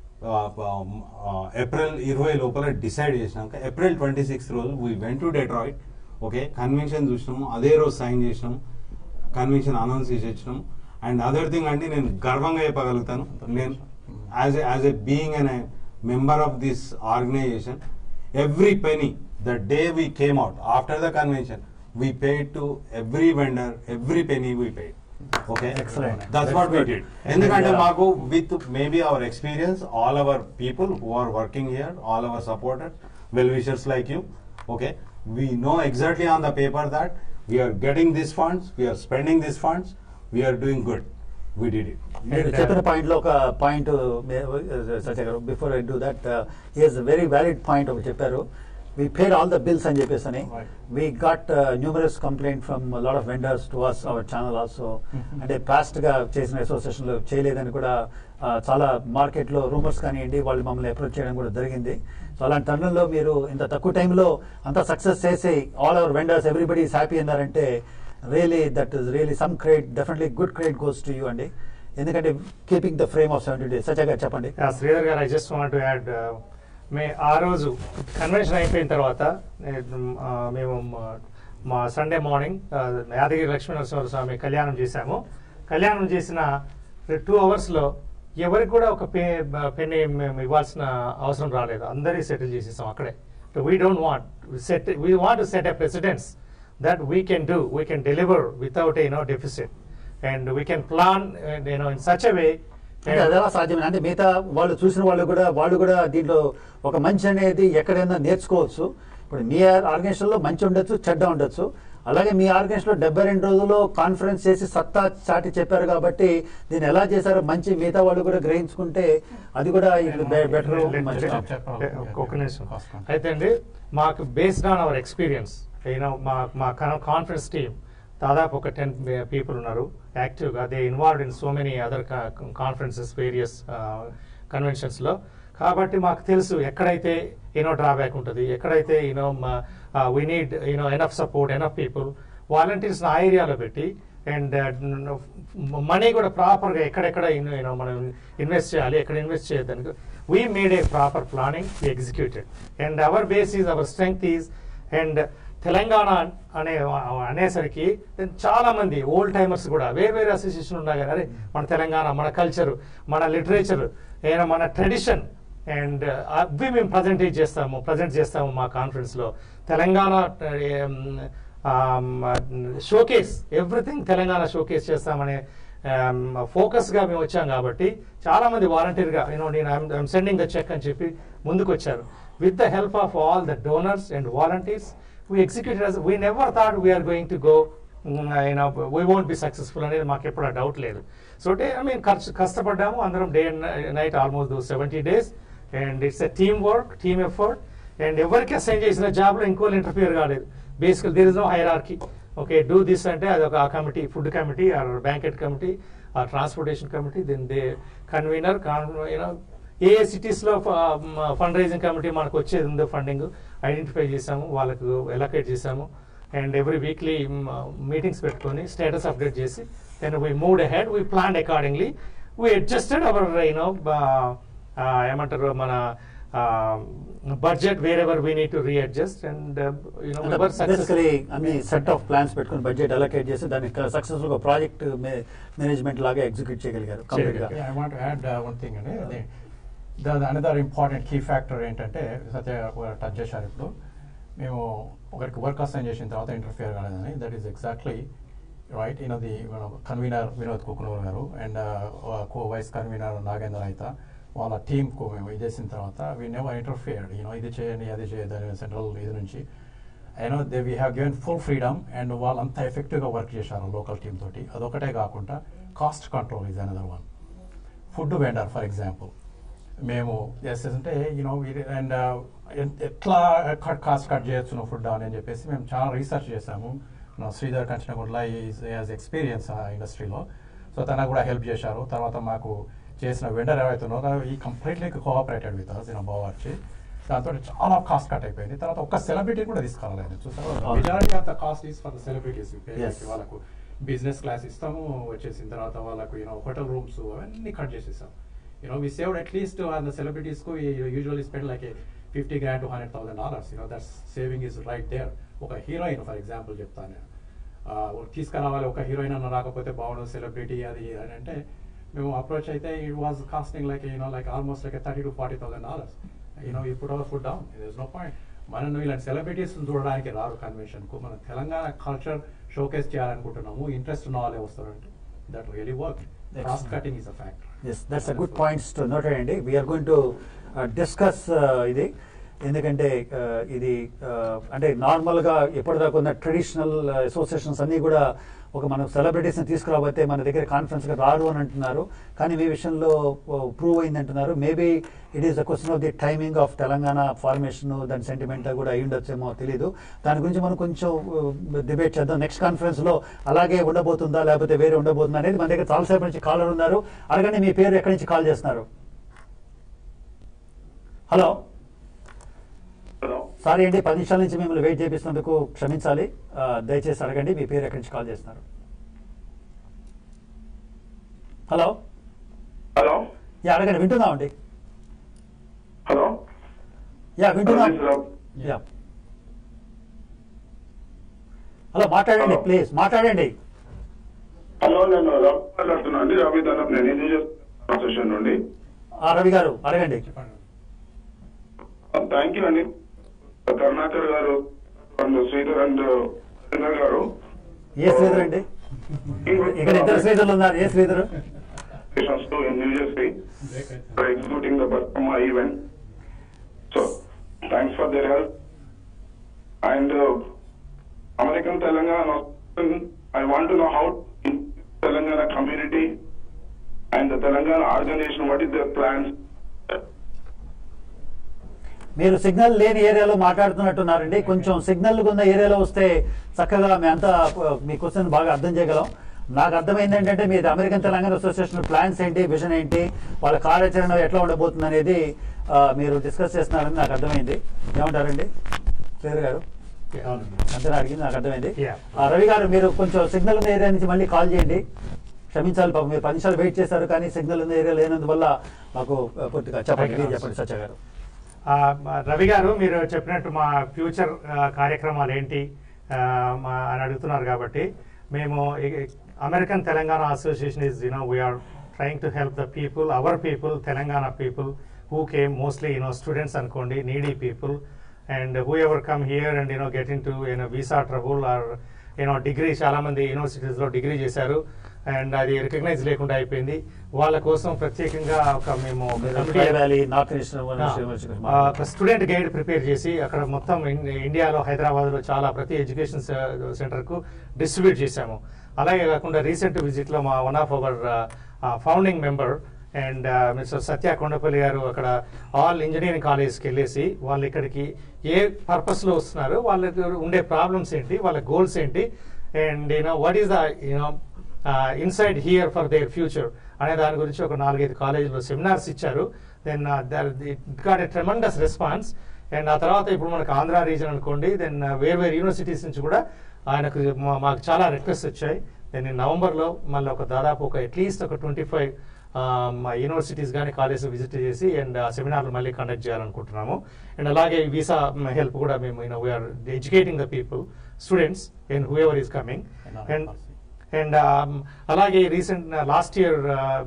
April ఇరవై లోపల డిసైడ్ చేసినాక ఏప్రిల్ ట్వంటీ సిక్స్త్ రోజు we went to Detroit okay convention చూసినాము అదే రోజు సైన్ చేసినాము కన్వెన్షన్ అనౌన్స్ చేసి వచ్చినాము అండ్ అదర్ థింగ్ అంటే నేను గర్వంగా చెప్పగలుగుతాను నేను as as a being an member of this organization every penny the day we came out after the convention we paid to every vendor every penny we paid okay Excellent. That's what we did ఎందుకంటే మాకు with maybe our experience all our people who are working here all our supporters well wishers like you okay we know exactly on the paper that we're getting this funds we are spending this funds we're doing good we did it మీరు And, చెప్పిన uh, point లో ఒక point Satya garu before I do that is very valid point ఒకటి చెప్పారు we paid all the bills అని చెప్పేసి అని Right. We got numerous complaint from lot of vendors to us our channel also Mhm. అంటే past గా చేసిన అసోసియేషన్ లో చేయలేదని కూడా uh, చాలా మార్కెట్ లో రూమర్స్ కానివ్వండి వాళ్ళు మమ్మల్ని అప్రోచ్ చేయడం కూడా జరిగింది సో అలాంటి తరుణంలో మీరు ఇంత తక్కువ టైంలో అంత సక్సెస్ చేసి all our vendors everybody is happy అన్నారంటే really that is really some credit definitely good credit goes to you అండి ఎందుకంటే keeping the frame of seventy days Satya garu చెప్పండి Yeah, శ్రీధర్ గారు I just want to add may ఆ రోజు convention అయిపోయిన తర్వాత eh, ఆ, మేము మా- మా సండే మార్నింగ్ యాదగిరి లక్ష్మీనరసింహ స్వామి కళ్యాణం చేశాము కళ్యాణం చేసిన టూ అవర్స్లో ఎవరికి కూడా ఒక పే పెన్ని మేము ఇవ్వాల్సిన అవసరం రాలేదు అందరి సెటిల్ చేసేసాం అక్కడే we don't want set we want to set a precedence that we can do we can deliver without a no deficit and we can plan you know in such way అంటే అది ఎలా సాధ్యమే అంటే మిగతా వాళ్ళు చూసిన వాళ్ళు కూడా వాళ్ళు కూడా దీంట్లో ఒక మంచి అనేది ఎక్కడైనా నేర్చుకోవచ్చు ఇప్పుడు మీ ఆర్గనైజేషన్ లో మంచి ఉండొచ్చు చెడ్డ ఉండొచ్చు అలాగే మీ ఆర్గనైజేషన్ లో డెబ్బై రెండు రోజుల్లో కాన్ఫరెన్స్ చేసి సత్తా చాటి చెప్పారు కాబట్టి దీన్ని ఎలా చేశారో మంచి మిగతా వాళ్ళు కూడా గ్రహించుకుంటే అది కూడా బెటర్ మంచి Okay, ఒక నిమిషం అయితే అండి మాకు based on our experience you know మా మా కాన్ఫరెన్స్ టీమ్ దాదాపు ఒక టెన్ పీపుల్ ఉన్నారు యాక్టివ్గా they involved in so many other conferences various కన్వెన్షన్స్లో కాబట్టి మాకు తెలుసు ఎక్కడైతే యూనో డ్రాబ్యాక్ ఉంటుంది ఎక్కడైతే you know we need you know enough support enough people volunteers ఆ ఏరియాలో పెట్టి అండ్ మనీ కూడా ప్రాపర్గా ఎక్కడెక్కడ యూనో మనం ఇన్వెస్ట్ చేయాలి ఎక్కడ ఇన్వెస్ట్ చేయడానికి we made a proper planning executed and our base is our strength is and Telangana అనే అనేసరికి చాలా మంది ఓల్డ్ టైమర్స్ కూడా వేరే వేరే అసోసియేషన్ ఉన్నా కానీ అరే మన తెలంగాణ మన కల్చర్ మన లిటరేచర్ ఏదైనా మన ట్రెడిషన్ అండ్ అవి మేము ప్రజెంట్ చేస్తాము ప్రజెంట్ చేస్తాము మా కాన్ఫరెన్స్లో Telangana showcase everything Telangana showcase చేస్తామనే ఫోకస్గా మేము వచ్చాం కాబట్టి చాలా మంది వాలంటీర్గా యూనో నేను ఐఎమ్ సెండింగ్ ద చెక్ అని చెప్పి ముందుకు వచ్చారు with the help of all the donors and volunteers we executed we never thought we're going to go you know we won't be successful అనేది మాకు ఎప్పుడు డౌట్ లేదు సో అంటే ఐ మీన్ ఖర్చు కష్టపడ్డాము అందరం day and night almost seventy days and it's a team work team effort and ఎవరికి assign చేసిన జాబ్లో ఇంకోళ్ళు ఇంటర్ఫియర్ కాలేదు basically there is no hierarchy okay do this అంటే అది ఒక committee food committee or banquet committee or transportation committee then they convener you know ఏ ఏ సిటీస్లో ఫండ్ రైజింగ్ కమిటీ మనకు వచ్చేది ఉందో ఫండింగ్ ఐడెంటిఫై చేసాము వాళ్ళకు ఎలకేట్ చేసాము అండ్ ఎవ్రీ వీక్లీ మీటింగ్స్ పెట్టుకొని స్టేటస్ అప్డేట్ చేసి then we moved ahead we plan accordingly we adjusted our you know ఏమంటారు మన budget where ever we need to readjust and you know basically అన్ని సెట్ ఆఫ్ ప్లాన్స్ పెట్టుకుని budget allocate చేసి దాన్ని successful గా project management లాగా execute చేయగలిగారు కంప్లీట్ గా I want add one thing అండి అది అనదర్ ఇంపార్టెంట్ కీ ఫ్యాక్టర్ ఏంటంటే సత్య టచ్ చేశారు ఇప్పుడు మేము ఒకరికి వర్క్ అసైన్ చేసిన తర్వాత ఇంటర్ఫియర్ కాలేదని దట్ ఈస్ ఎగ్జాక్ట్లీ రైట్ ఈయనది convener Vinod Kukunoor garu and co vice convener Nagender అయితే వాళ్ళ టీంకు మేము ఇది చేసిన తర్వాత వీ నెవర్ ఇంటర్ఫియర్డ్ యూనో ఇది చేయండి అది చేయదని సెంట్రల్ ఇది నుంచి you know they we have given full freedom and వాళ్ళు అంత ఎఫెక్టివ్గా వర్క్ చేశారు లోకల్ టీమ్ తోటి అదొకటే కాకుండా cost control is another one food vendor for example మేము చేస్తుంటే యూనో అండ్ ఎట్లా కట్ కాస్ట్ కట్ చేయొచ్చు ఫుడ్ అని చెప్పేసి మేము చాలా రీసెర్చ్ చేసాము నా శ్రీధర్ కంచనగుడ్ల యాజ్ ఎక్స్పీరియన్స్ ఆ ఇండస్ట్రీలో సో తనకు కూడా హెల్ప్ చేశారు తర్వాత మాకు చేసిన వెండర్ ఏవైతే ఉన్నారో ఈ completely cooperated with us in Bawarchi దాంతో చాలా కాస్ట్ కట్ అయిపోయింది తర్వాత ఒక్క సెలబ్రిటీ కూడా తీసుకురాలేదు చూసారు majority of the cost is for the celebrities Yes. వాళ్ళకు బిజినెస్ క్లాస్ ఇస్తాము వచ్చేసిన తర్వాత వాళ్ళకు యూనో హోటల్ రూమ్స్ అవన్నీ కట్ చేసేసాం you know we saved at least on the celebrities కు usually spend like fifty grand to hundred thousand dollars you know that's saving is right there ఒక heroine for example చెప్తాను నేను ఆ, తీసుకురావాలి ఒక హీరోయిన్ అన్న రాకపోతే బాగుండదు సెలబ్రిటీ అది అని అంటే మేము అప్రోచ్ అయితే it was costing like you know like almost like thirty to forty thousand dollars you know ఈ put our food down is no point మనం ఇలాంటి సెలబ్రిటీస్ చూడడానికి రారు కన్వెన్షన్ కు మన తెలంగాణ కల్చర్ షోకేస్ చేయాలనుకుంటున్నాము ఇంట్రెస్ట్ ఉన్న వాళ్ళే వస్తారంటే that really work cost cutting is a factor yes that's a good points to note అండి వీఆర్ గోయింగ్ టు డిస్కస్ ఇది ఎందుకంటే ఆ, ఇది ఆ, అంటే నార్మల్గా ఎప్పటిదాకా ఉన్న ట్రెడిషనల్ అసోసియేషన్స్ అన్నీ కూడా ఒక మనం సెలబ్రిటీస్ని తీసుకురాబోతే మన దగ్గర కాన్ఫరెన్స్గా రారు అని అంటున్నారు కానీ మీ విషయంలో ప్రూవ్ అయింది అంటున్నారు maybe it is the question of the timing of Telangana formation దాని సెంటిమెంట్ కూడా అయి ఉండొచ్చేమో తెలియదు దాని గురించి మనం కొంచెం డిబేట్ చేద్దాం నెక్స్ట్ కాన్ఫరెన్స్ లో అలాగే ఉండబోతుందా లేకపోతే వేరే ఉండబోతుందా అనేది మన దగ్గర చాలాసేపు నుంచి కాలర్ ఉన్నారు అడగండి మీ పేరు ఎక్కడి నుంచి కాల్ చేస్తున్నారు హలో హలో సారీ అండి పది నిమిషాల నుంచి మిమ్మల్ని వెయిట్ చేపిస్తున్నందుకు క్షమించాలి ఆ, దయచేసి అడగండి మీ పేరు ఎక్కడి నుంచి కాల్ చేస్తున్నారు హలో హలో యా అడగండి వింటున్నామండి హలో యా వింటున్నాం హలో యా హలో మాట్లాడండి Hello. ప్లీజ్ మాట్లాడండి హలో నేను రవి మాట్లాడుతున్నా అండి రవి దానం నేను ఇంజనీర్ అసోసియేషన్ నుండి ఆ, రవి గారు అడగండి థ్యాంక్ యూ అండి కరుణాకర్ గారు అండ్ శ్రీధర్ అండ్ శ్రీధర్ గారు ఏ శ్రీధర్ అండి ఇక్కడ ఇద్దరు శ్రీధర్లు ఉన్నారు A Sridhar to in New Jersey for executing the Bathukamma event so thanks for their help and American Telangana I want to know how Telangana community and the Telangana organization what is their plans మీరు signal లేని ఏరియాలో మాట్లాడుతున్నట్టున్నారండి కొంచెం సిగ్నల్ ఉన్న ఏరియాలో వస్తే చక్కగా మేమంతా ఆ, మీ క్వశ్చన్ బాగా అర్థం చేయగలం నాకు అర్థమైంది ఏంటంటే మీది అమెరికన్ తెలంగాణ అసోసియేషన్ ప్లాన్స్ ఏంటి విజన్ ఏంటి వాళ్ళ కార్యాచరణ ఎట్లా ఉండబోతుంది అనేది ఆ, మీరు డిస్కస్ చేస్తున్నారని నాకు అర్థమైంది ఏమంటారండి శ్రీధర్ గారు అంతే అడిగింది నాకు అర్థమైంది Yeah. ఆ, రవి గారు మీరు కొంచెం సిగ్నల్ ఉన్న ఏరియా నుంచి మళ్ళీ కాల్ చేయండి క్షమించాలి పాపం మీరు పది నిమిషాలు వెయిట్ చేశారు కానీ సిగ్నల్ ఉన్న ఏరియా లేనందువల్ల మాకు ఆ, పూర్తిగా చెప్పండి మీరు చెప్పండి సత్య గారు ఆ, మా రవి గారు మీరు చెప్పినట్టు మా ఫ్యూచర్ ఆ, కార్యక్రమాలు ఏంటి ఆ, మా అని అడుగుతున్నారు కాబట్టి మేము American Telangana association is you know we're trying to help the people our people Telangana people who came mostly you know students అనుకోండి needy people and who ever come here and you know get in to you know visa trouble or you know degree చాలా మంది యూనివర్సిటీస్లో degree చేశారు అండ్ అది recognise లేకుండా అయిపోయింది వాళ్ళ కోసం ప్రత్యేకంగా ఒక మేము ఒక committee- వ్యాలీ నార్త్ ఈస్టర్న్ ఆ, ఒక స్టూడెంట్ గైడ్ ప్రిపేర్ చేసి అక్కడ మొత్తం ఇన్- ఇండియాలో హైదరాబాద్ లో చాలా ప్రతి ఎడ్యుకేషన్ సెంటర్ కు డిస్ట్రిబ్యూట్ చేశాము అలాగే కాకుండా రీసెంట్ విజిట్ లో మా one of our founding member and mister Satya Kondapalli garu అక్కడ ఆల్ ఇంజనీరింగ్ కాలేజ్కి వెళ్ళేసి వాళ్ళు ఇక్కడికి ఏ పర్పస్ లో వస్తున్నారు వాళ్ళకి ఉండే ప్రాబ్లమ్స్ ఏంటి వాళ్ళ గోల్స్ ఏంటి and you know what is the you know inside here for their future అనే దాని గురించి ఒక నాలుగైదు కాలేజీలో సెమినార్స్ ఇచ్చారు then it got a tremendous response and ఆ తర్వాత ఇప్పుడు మనకు ఆంధ్ర రీజన్ అనుకోండి దెన్ వేరు వేరు యూనివర్సిటీస్ నుంచి కూడా ఆయనకు మా- మాకు చాలా రిక్వెస్ట్ వచ్చాయి దెన్ నవంబర్లో మళ్ళీ ఒక దాదాపు ఒక అట్లీస్ట్ ఒక ట్వంటీ ఫైవ్ యూనివర్సిటీస్ కానీ కాలేజెస్ విజిట్ చేసి అండ్ ఆ సెమినార్లు మళ్ళీ కండక్ట్ చేయాలనుకుంటున్నాము అండ్ అలాగే వీసా హెల్ప్ కూడా మేము you know we're educating the people students and who ever is coming and and అలాగే recent last year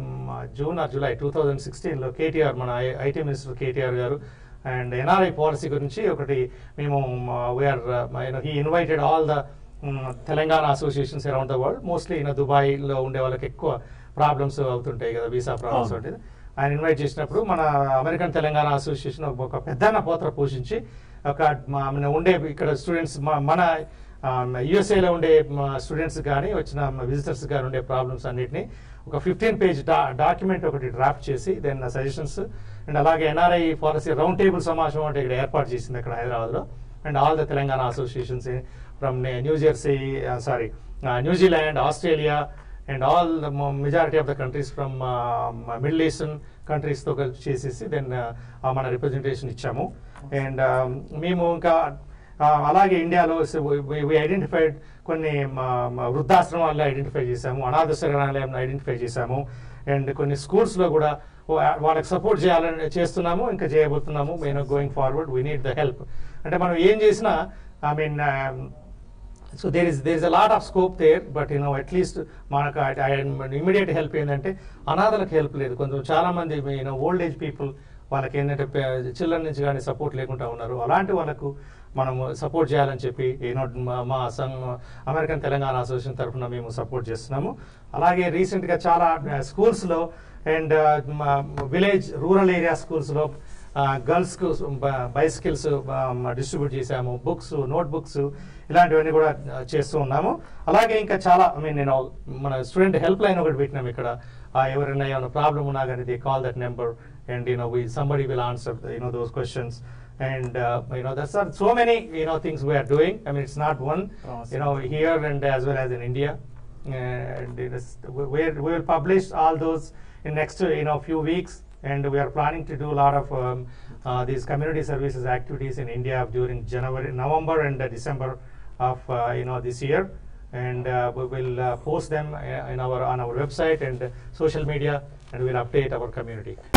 June or July two thousand సిక్స్టీన్లో కేటీఆర్ మన ఐటీ మినిస్టర్ కేటీఆర్ గారు అండ్ ఎన్ఆర్ఐ పాలసీ గురించి ఒకటి మేము we're he invited all the Telangana associations around the world mostly in దుబాయ్లో ఉండే వాళ్ళకి ఎక్కువ ప్రాబ్లమ్స్ అవుతుంటాయి కదా వీసా ప్రాబ్లమ్స్ అవును. ఉంటుంది ఆయన ఇన్వైట్ చేసినప్పుడు మన అమెరికన్ తెలంగాణ అసోసియేషన్ ఒక పెద్దన్న పాత్ర పోషించి ఒక మా- మన ఉండే ఇక్కడ స్టూడెంట్స్ మన యుఎస్ఏలో ఉండే స్టూడెంట్స్ కానీ వచ్చిన విజిటర్స్ కానీ ఉండే ప్రాబ్లమ్స్ అన్నిటిని ఒక ఫిఫ్టీన్ పేజ్ డాక్యుమెంట్ ఒకటి డ్రాఫ్ట్ చేసి దెన్ సజెషన్స్ అండ్ అలాగే ఎన్ఆర్ఐ పాలసీ రౌండ్ టేబుల్ సమావేశం అంటే ఇక్కడ ఏర్పాటు చేసింది అక్కడ హైదరాబాద్లో and all the Telangana associations from New Jersey sorry New Zealand Australia and all the majority of the countries from middle eastern కంట్రీస్తో కలిసి చేసేసి దెన్ మన రిప్రజెంటేషన్ ఇచ్చాము అండ్ మేము ఇంకా ఆ, అలాగే ఇండియాలో ఐడెంటిఫైడ్ కొన్ని మా- మా వృద్ధాశ్రమాలను ఐడెంటిఫై చేశాము అనాథ శరణాలయాలను ఐడెంటిఫై చేశాము అండ్ కొన్ని స్కూల్స్లో కూడా వా- వాళ్ళకి సపోర్ట్ చేయాలని చేస్తున్నాము ఇంకా చేయబోతున్నాము మేము going forward we need the help అంటే మనం ఏం చేసినా I mean so there is there is a lot of scope there but you know at least మనకు ఇమీడియట్ హెల్ప్ ఏంటంటే అనాథలకు హెల్ప్ లేదు కొంచెం చాలా మంది యూనో ఓల్డ్ ఏజ్ పీపుల్ వాళ్ళకి ఏంటంటే చిల్డ్రన్ నుంచి కానీ సపోర్ట్ లేకుండా ఉన్నారు అలాంటి వాళ్ళకు మనము సపోర్ట్ చేయాలని చెప్పి యూనో మా సంఘ అమెరికన్ తెలంగాణ అసోసియేషన్ తరఫున మేము సపోర్ట్ చేస్తున్నాము అలాగే రీసెంట్గా చాలా స్కూల్స్లో అండ్ విలేజ్ రూరల్ ఏరియా స్కూల్స్లో గర్ల్స్కు బైసికల్స్ డిస్ట్రిబ్యూట్ చేశాము బుక్స్ నోట్ బుక్స్ ఇలాంటివన్నీ కూడా ఆ, చేస్తూ ఉన్నాము అలాగే ఇంకా చాలా ఐ మీన్ నేను మన స్టూడెంట్ హెల్ప్ లైన్ ఒకటి పెట్టినాం ఇక్కడ ఆ, ఎవరైనా ఏమైనా ప్రాబ్లం ఉన్నా కానీ they call that number and you know we somebody will answer you know those questions and uh, you know that's are so many you know things we are doing i mean it's not one Awesome. you know here and as well as in india and it is, we, we will publish all those in next uh, you know few weeks and we are planning to do a lot of um, uh, these community services activities in india during january november and uh, december of uh, you know this year and uh, we will uh, post them uh, in our on our website and uh, social media and we'll update our community